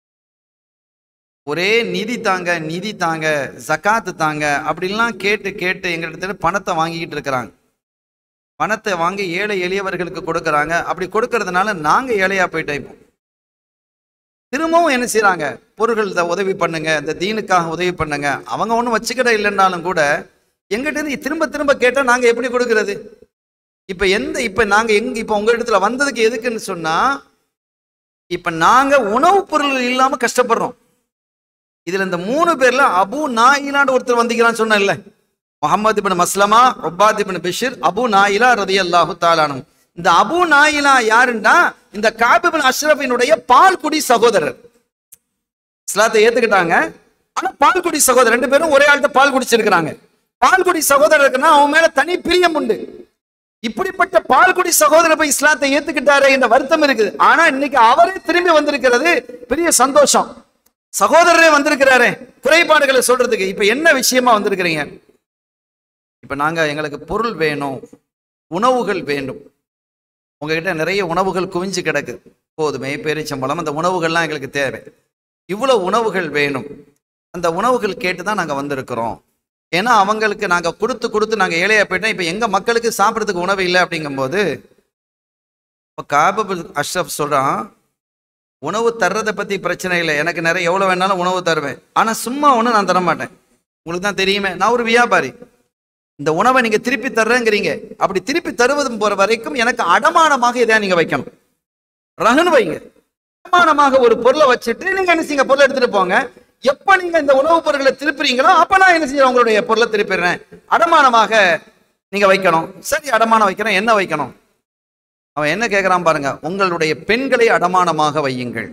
ஒரே நிதி தாங்க நிதி தாங்க ஜகாத்து தாங்க அப்படிலாம் கேட்டு கேட்டு எங்கள்கிட்ட பணத்தை வாங்கிக்கிட்டு இருக்கிறாங்க பணத்தை வாங்கி ஏழை எளியவர்களுக்கு கொடுக்கறாங்க அப்படி கொடுக்கறதுனால நாங்க ஏழையா போயிட்டோம் இப்போ திரும்பவும் என்ன செய்றாங்க பொருள்கள் இதை உதவி பண்ணுங்க இந்த தீனுக்காக உதவி பண்ணுங்க அவங்க ஒன்றும் வச்சுக்கிட இல்லைன்னாலும் கூட எங்கிட்ட இருந்து திரும்ப திரும்ப கேட்டால் நாங்கள் எப்படி கொடுக்கறது இப்போ எந்த இப்போ நாங்கள் எங்க இப்போ உங்க இடத்துல வந்ததுக்கு எதுக்குன்னு சொன்னா இப்போ நாங்கள் உணவுப் பொருள் இல்லாமல் கஷ்டப்படுறோம் இதுல இந்த மூணு பேர்ல அபு நாயிலான்னு ஒருத்தர் வந்திக்கிறான்னு சொன்னேன்ல Muhammad ibn Maslama Abbad ibn Bishr Abu Naila ரதி அல்லாஹு தாலானும் இந்த அபு நாயிலா யாருன்னா இந்த காபிபின் அஷ்ரஃபினுடைய பால்குடி சகோதரர் இஸ்லாத்தை ஏத்துக்கிட்டாங்க ஆனா பால்குடி சகோதரர் ரெண்டு பேரும் ஒரே ஆள்கிட்ட பால் குடிச்சிருக்கிறாங்க பால்குடி சகோதரருக்குன்னா அவன் மேல தனி பிரியம் உண்டு இப்படிப்பட்ட பால்குடி சகோதரர் போய் இஸ்லாத்தை ஏத்துக்கிட்டாரே என்ற வருத்தம் இருக்குது ஆனா இன்னைக்கு அவரே திரும்பி வந்திருக்கிறது பெரிய சந்தோஷம் சகோதரரே வந்திருக்கிறாரே குறைபாடுகளை சொல்றதுக்கு இப்ப என்ன விஷயமா வந்திருக்கிறீங்க இப்ப நாங்க எங்களுக்கு பொருள் வேணும் உணவுகள் வேண்டும் உங்ககிட்ட நிறைய உணவுகள் குவிஞ்சு கிடக்கு கோதுமை பேரிச்சம்பழம் அந்த உணவுகள்லாம் எங்களுக்கு தேவை இவ்வளவு உணவுகள் வேணும் அந்த உணவுகள் கேட்டு தான் நாங்கள் வந்திருக்கிறோம் ஏன்னா அவங்களுக்கு நாங்கள் கொடுத்து கொடுத்து நாங்கள் ஏழையா போயிட்டோம் இப்போ எங்கள் மக்களுக்கு சாப்பிட்றதுக்கு உணவு இல்லை அப்படிங்கும்போது இப்போ காபுல் அஷ்ரஃப் சொல்கிறான் உணவு தர்றதை பற்றி பிரச்சனை இல்லை எனக்கு நிறைய எவ்வளோ வேணாலும் உணவு தருவேன் ஆனால் சும்மா ஒன்றும் நான் தர மாட்டேன் உங்களுக்கு தான் தெரியுமே நான் ஒரு வியாபாரி இந்த உணவை நீங்கள் திருப்பி தர்றேங்கிறீங்க அப்படி திருப்பி தருவதும் போகிற வரைக்கும் எனக்கு அடமானமாக இதை நீங்கள் வைக்கணும் ரகன் வைங்க அடமானமாக ஒரு பொருளை வச்சுட்டு நீங்க என்ன செய்யுங்க பொருளை எடுத்துட்டு போங்க எப்ப நீங்க இந்த உணவுப் பொருட்களை திருப்புறீங்களோ அப்ப நான் என்ன செய்யறேன் உங்களுடைய பொருளை திருப்பிடுறேன் அடமானமாக நீங்க வைக்கணும் சரி அடமானம் வைக்கிறேன் என்ன வைக்கணும் அவன் என்ன கேட்கிறான் பாருங்க உங்களுடைய பெண்களை அடமானமாக வையுங்கள்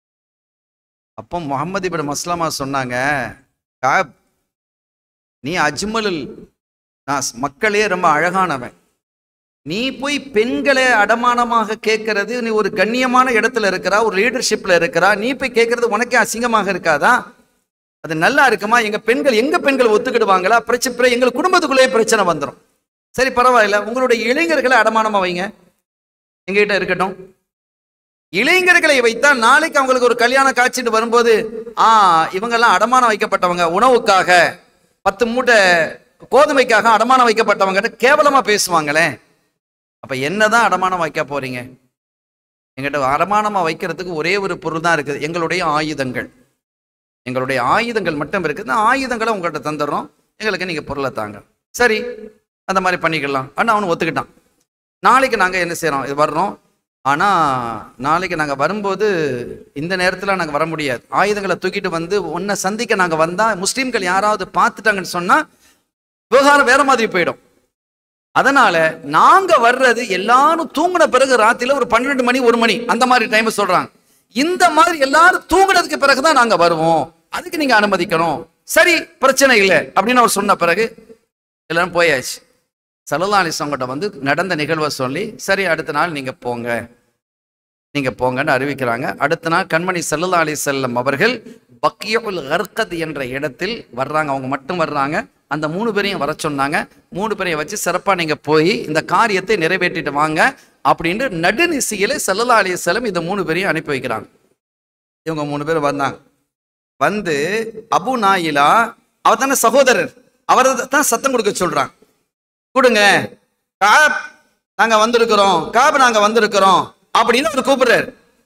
அப்போ முகமது இபின் மஸ்லமா சொன்னாங்க "காப், நீ அஜ்மலுல் நாஸ் மக்களே ரொம்ப அழகானவன் நீ போய் பெண்களை அடமானமாக கேட்கறது நீ ஒரு கண்ணியமான இடத்துல இருக்கிறா ஒரு லீடர்ஷிப்ல இருக்கிறா நீ போய் கேட்கறது உனக்கே அசிங்கமாக இருக்காதா அது நல்லா இருக்குமா எங்க பெண்கள் எங்க பெண்கள் ஒத்துக்கிடுவாங்களா பிரச்சனை எங்கள் குடும்பத்துக்குள்ளேயே பிரச்சனை வந்துடும் சரி பரவாயில்ல உங்களுடைய இளைஞர்களை அடமானமா வைங்க எங்ககிட்ட இருக்கட்டும் இளைஞர்களை வைத்தா நாளைக்கு அவங்களுக்கு ஒரு கல்யாண காட்சிட்டு வரும்போது ஆ இவங்கெல்லாம் அடமானம் வைக்கப்பட்டவங்க உணவுக்காக பத்து மூட்டை கோதுமைக்காக அடமானம் வைக்கப்பட்டவங்க கேவலமா பேசுவாங்களே அப்ப என்னதான் அடமானம் வைக்க போறீங்க எங்கிட்ட அடமானமா வைக்கிறதுக்கு ஒரே ஒரு பொருள் தான் இருக்குது எங்களுடைய ஆயுதங்கள் எங்களுடைய ஆயுதங்கள் மட்டும் இருக்குது இந்த ஆயுதங்களை உங்கள்கிட்ட தந்துடுறோம் எங்களுக்கு நீங்க பொருளை தாங்க சரி அந்த மாதிரி பண்ணிக்கலாம் ஆனால் அவனு ஒத்துக்கிட்டான் நாளைக்கு நாங்கள் என்ன செய்கிறோம் இது வர்றோம் ஆனால் நாளைக்கு நாங்கள் வரும்போது இந்த நேரத்தில் நாங்கள் வர முடியாது ஆயுதங்களை தூக்கிட்டு வந்து உன்னை சந்திக்க நாங்கள் வந்தால் முஸ்லீம்கள் யாராவது பார்த்துட்டாங்கன்னு சொன்னால் விவகாரம் வேற மாதிரி போயிடும் அதனால நாங்க வர்றது எல்லாரும் தூங்கின பிறகு ராத்திரில ஒரு பன்னிரெண்டு மணி ஒரு மணி அந்த மாதிரி டைம் சொல்றாங்க இந்த மாதிரி எல்லாரும் தூங்குனதுக்கு பிறகுதான் நாங்க வருவோம் அதுக்கு நீங்க அனுமதிக்கணும் சரி பிரச்சனை இல்லை அப்படின்னு அவர் சொன்ன பிறகு எல்லாரும் போயாச்சு சல்லல்லா அலிஸ்வங்கிட்ட வந்து நடந்த நிகழ்வை சொல்லி சரி அடுத்த நாள் நீங்க போங்க நீங்க போங்கன்னு அறிவிக்கிறாங்க அடுத்த நாள் கண்மணி சல்லல்லா அலி செல்லம் அவர்கள் பக்கியுல் ஹர்கத் என்ற இடத்தில் வர்றாங்க அவங்க மட்டும் வர்றாங்க அந்த மூணு பேரையும் வர சொன்னாங்க மூணு பேரையும் வச்சு சிறப்பா நீங்க போய் இந்த காரியத்தை நிறைவேற்றிட்டு வாங்க அப்படின்னு நடுநிசையில சல்லல்லா அலி செல்லம் இந்த மூணு பேரையும் அனுப்பி வைக்கிறாங்க இவங்க மூணு பேர் வந்தாங்க வந்து அபு நாயிலா அவர் தானே சகோதரர் அவரை தான் சத்தம் கொடுக்க சொல்றாங்க கொடுங்க காப் நாங்க வந்திருக்கிறோம் காப் நாங்க வந்திருக்கிறோம் அப்படின்னு அவர் கூப்பிடுறாரு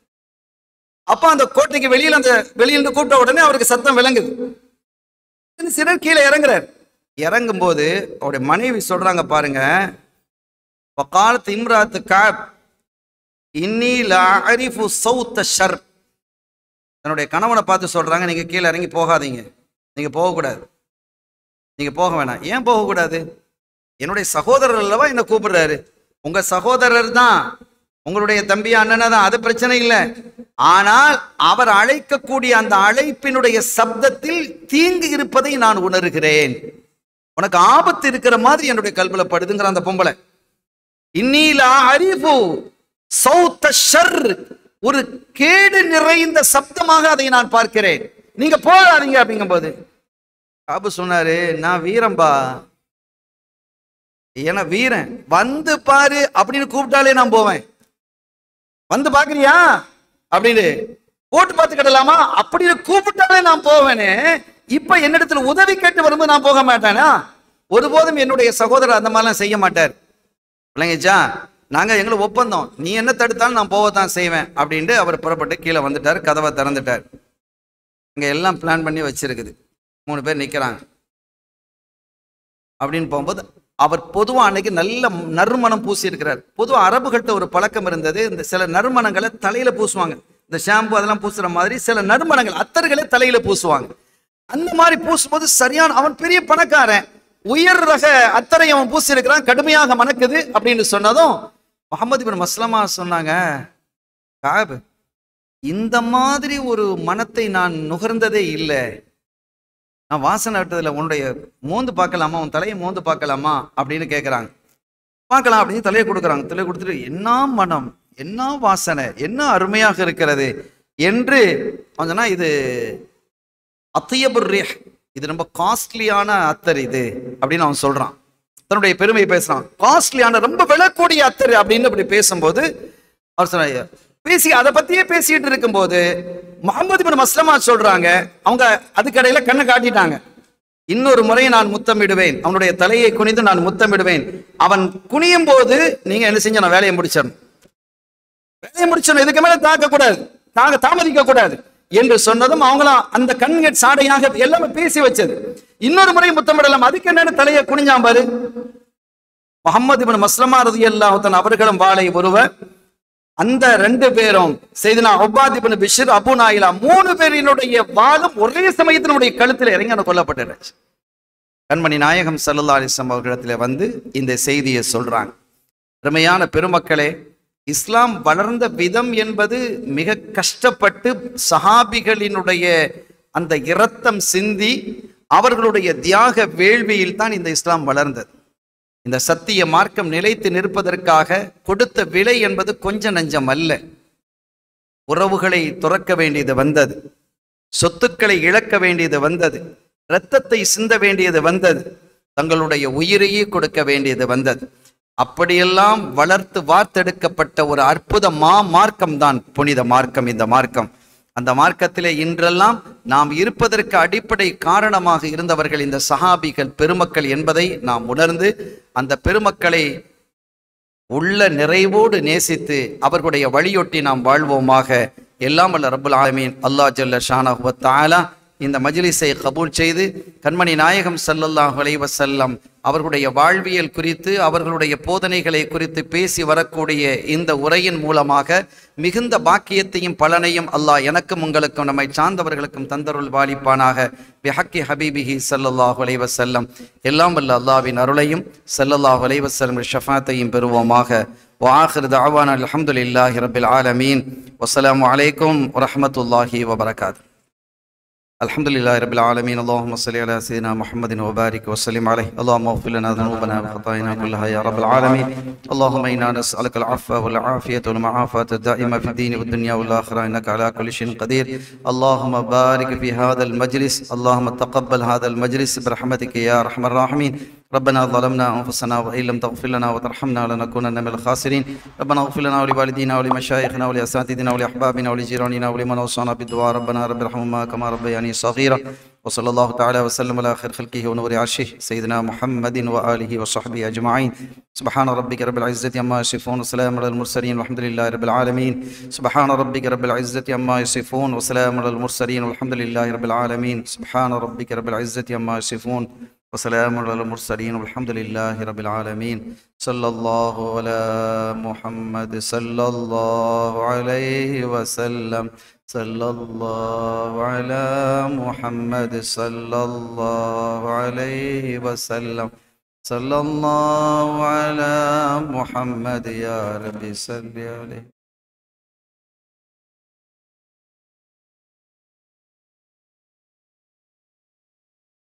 அப்ப அந்த கோட்டைக்கு வெளியில அந்த வெளியில இருந்து கூப்பிட்ட உடனே அவருக்கு சத்தம் விளங்குது சிலர் கீழே இறங்குறாரு இறங்கும் போது அவருடைய மனைவி சொல்றாங்க பாருங்க வகாலத் இம்ராத் காப் இன்னி லா அரிஃபு சௌத்த ஷர் தன்னுடைய கணவனை பார்த்து சொல்றாங்க நீங்க கீழே இறங்கி போகாதீங்க நீங்க போகக்கூடாது நீங்க போக வேணாம் ஏன் போகக்கூடாது என்னுடைய சகோதரர் அல்லவா என்ன கூப்பிடுறாரு உங்க சகோதரர் தான் உங்களுடைய தம்பி அண்ணனா தான் அது பிரச்சனை இல்லை ஆனால் அவர் அழைக்கக்கூடிய அந்த அழைப்பினுடைய சப்தத்தில் தீங்கு இருப்பதை நான் உணர்கிறேன் உனக்கு ஆபத்து இருக்கிற மாதிரி என்னுடைய கல்வில படுதுங்கிற அந்த பொம்பளை இன்னீலா அறிவு சௌத்த ஷர் ஒரு கேடு நிறைந்த சப்தமாக அதை நான் பார்க்கிறேன் நீங்க போகாதீங்க அப்படிங்கும்போது காபு சொன்னாரு நான் வீரம்பா ஏன்னா வீரன் வந்து பாரு அப்படின்னு கூப்பிட்டாலே நான் போவேன் வந்து பாக்குறியா அப்படின்னு போட்டு பார்த்துக்கிடலாமா அப்படின்னு கூப்பிட்டாலே நான் போவேனே இப்ப என்னிடத்துல உதவி கேட்டு வரும்போது நான் போக மாட்டேனா ஒருபோதும் என்னுடைய சகோதரர் அந்த மாதிரிலாம் செய்ய மாட்டார் விளங்கிச்சா நாங்க எங்களை ஒப்பந்தம் நீ என்ன தடுத்தாலும் நான் போகத்தான் செய்வேன் அப்படின்ட்டு அவர் புறப்பட்டு கீழே வந்துட்டார் கதவை திறந்துட்டார் இங்க எல்லாம் பிளான் பண்ணி வச்சிருக்குது மூணு பேர் நிக்கிறாங்க அப்படின்னு போகும்போது அவர் பொதுவா அன்னைக்கு நல்ல நறுமணம் பூசி இருக்கிறார் பொதுவா அரபுகள்கிட்ட ஒரு பழக்கம் இருந்தது இந்த சில நறுமணங்களை தலையில பூசுவாங்க இந்த ஷாம்பு அதெல்லாம் பூசுற மாதிரி சில நறுமணங்கள் அத்தர்களை தலையில பூசுவாங்க அந்த மாதிரி பூசும்போது சரியான அவன் பெரிய பணக்காரன் உயர் ரக அத்தரை அவன் பூசி இருக்கிறான் கடுமையாக மணக்குது அப்படின்னு சொன்னதும் முகமது பின் மஸ்லமா சொன்னாங்க காப் இந்த மாதிரி ஒரு மனத்தை நான் நுகர்ந்ததே இல்லை நான் வாசனை விட்டதில்ல உன்னுடைய மோந்து பார்க்கலாமா உன் தலையை மோந்து பார்க்கலாமா அப்படின்னு கேட்குறாங்க பார்க்கலாம் அப்படின்னு தலையை கொடுக்குறாங்க தலையை கொடுத்துட்டு என்ன மனம் என்ன வாசனை என்ன அருமையாக இருக்கிறது என்று அவன் சொன்னா இது அத்தியபுர் ரீஹ் இது ரொம்ப காஸ்ட்லியான அத்தர் இது அப்படின்னு அவன் சொல்றான் தன்னுடைய பெருமையை பேசுறான் காஸ்ட்லியான ரொம்ப விலக்கூடிய அத்தர் அப்படின்னு அப்படி பேசும்போது அவர் சொன்னார் பேசி அதை பத்தியே பேசிட்டு இருக்கும்போது முகமது பின் மஸ்லமா சொல்றாங்க அவங்க அதுக்கடையில கண்ணை காட்டிட்டாங்க இன்னொரு முறை நான் முத்தமிடுவேன் அவனுடைய தலையை குனிந்து நான் முத்தமிடுவேன் அவன் குனியும் போது நீங்க என்ன செஞ்ச நான் வேலையை முடிச்சிடணும் வேலையை முடிச்சிடணும் இதுக்கு மேல தாக்க கூடாது தாங்க தாமதிக்க கூடாது என்று சொன்னதும் அவங்களாம் அந்த கண்கள் சாடையாக எல்லாமே பேசி வச்சது இன்னொரு முறை முத்தமிடலாம் அதுக்கு என்னன்னு தலையை குனிஞ்சான் பாரு முகமது இப்னு மஸ்லமா ரலியல்லாஹு தஆலா அவர்களும் வாளை ஒருவர் அந்த ரெண்டு பேரும் செய்தினா ஒபாத் இப்னு பிஷ்ர் அபு நாயிலா மூணு பேரினுடைய வாளும் ஒரே சமயத்தினுடைய கழுத்தில் இறங்கி அவன் கொல்லப்பட்டுருச்சு கண்மணி நாயகம் சல்லல்லா அலிஸ்லாம் அவர்களிடத்துல வந்து இந்த செய்தியை சொல்றாங்க அருமையான பெருமக்களே இஸ்லாம் வளர்ந்த விதம் என்பது மிக கஷ்டப்பட்டு சஹாபிகளினுடைய அந்த இரத்தம் சிந்தி அவர்களுடைய தியாக வேள்வியில் தான் இந்த இஸ்லாம் வளர்ந்தது இந்த சத்திய மார்க்கம் நிலைத்து நிற்பதற்காக கொடுத்த விலை என்பது கொஞ்ச நஞ்சம் அல்ல உறவுகளை துறக்க வேண்டியது வந்தது சொத்துக்களை இழக்க வேண்டியது வந்தது இரத்தத்தை சிந்த வேண்டியது வந்தது தங்களுடைய உயிரையே கொடுக்க வேண்டியது வந்தது அப்படியெல்லாம் வளர்த்து வார்த்தெடுக்கப்பட்ட ஒரு அற்புத மா மார்க்கம் தான் புனித மார்க்கம் இந்த மார்க்கம் அந்த மார்க்கத்திலே இன்றெல்லாம் நாம் இருப்பதற்கு அடிப்படை காரணமாக இருந்தவர்கள் இந்த சஹாபிகள் பெருமக்கள் என்பதை நாம் உணர்ந்து அந்த பெருமக்களை உள்ள நிறைவோடு நேசித்து அவர்களுடைய வழியொட்டி நாம் வாழ்வோமாக எல்லாம் வல்ல ரப்புல் ஆலமீன் அல்லாஹ் ஜல்ல ஷானஹு வ தஆலா இந்த மஜ்லிஸை கபூல் செய்து கண்மணி நாயகம் ஸல்லல்லாஹு அலைஹி வஸல்லம் அவர்களுடைய வாழ்வியல் குறித்து அவர்களுடைய போதனைகளை குறித்து பேசி வரக்கூடிய இந்த உரையின் மூலமாக மிகுந்த பாக்கியத்தையும் பலனையும் அல்லாஹ் எனக்கும் உங்களுக்கும் நம்மை சார்ந்தவர்களுக்கும் தந்தருள் வாலிப்பானாக பிஹக்கி ஹபீபிஹி ஸல்லல்லாஹு அலைஹி வஸல்லம் எல்லாம் வல்ல அல்லாஹ்வின் அருளையும் ஸல்லல்லாஹு அலைஹி வஸல்லம் ஷஃபாத்தையும் பெறுவோமாக وآخر دعوانا الحمد لله رب العالمين والسلام عليكم ورحمة الله وبركاته الحمد لله رب العالمين اللهم صل على سيدنا محمد وبارك وسلم عليه اللهم اغفر لنا ذنوبنا وخطايانا كلها يا رب العالمين اللهم انا نسالك العفو والعافيه والمعافاه الدائمه في الدين والدنيا والاخره انك على كل شيء قدير اللهم بارك في هذا المجلس اللهم تقبل هذا المجلس برحمتك يا ارحم الراحمين ربنا ظلمنا انفسنا وان لم تغفر لنا وترحمنا لنكونن من الخاسرين ربنا اغفر لنا ولوالدينا ولمشايخنا ولاساتذتنا ولاحبابنا ولجيراننا ولمن اوصانا بالدعاء ربنا رب ارحمهما كما ربياني صغيرا وصلى الله تعالى وسلم على خير خلقه ونور عرشه سيدنا محمد واله وصحبه اجمعين سبحان ربك رب العزه عما يصفون وسلام على المرسلين والحمد لله رب العالمين سبحان ربك رب العزه عما يصفون وسلام على المرسلين والحمد لله رب العالمين سبحان ربك رب العزه عما يصفون وسلام على المرسلين والحمد لله رب العالمين صلى الله على محمد صلى الله عليه وسلم صلى الله على محمد صلى الله عليه وسلم صلى الله على محمد يا رب صل عليه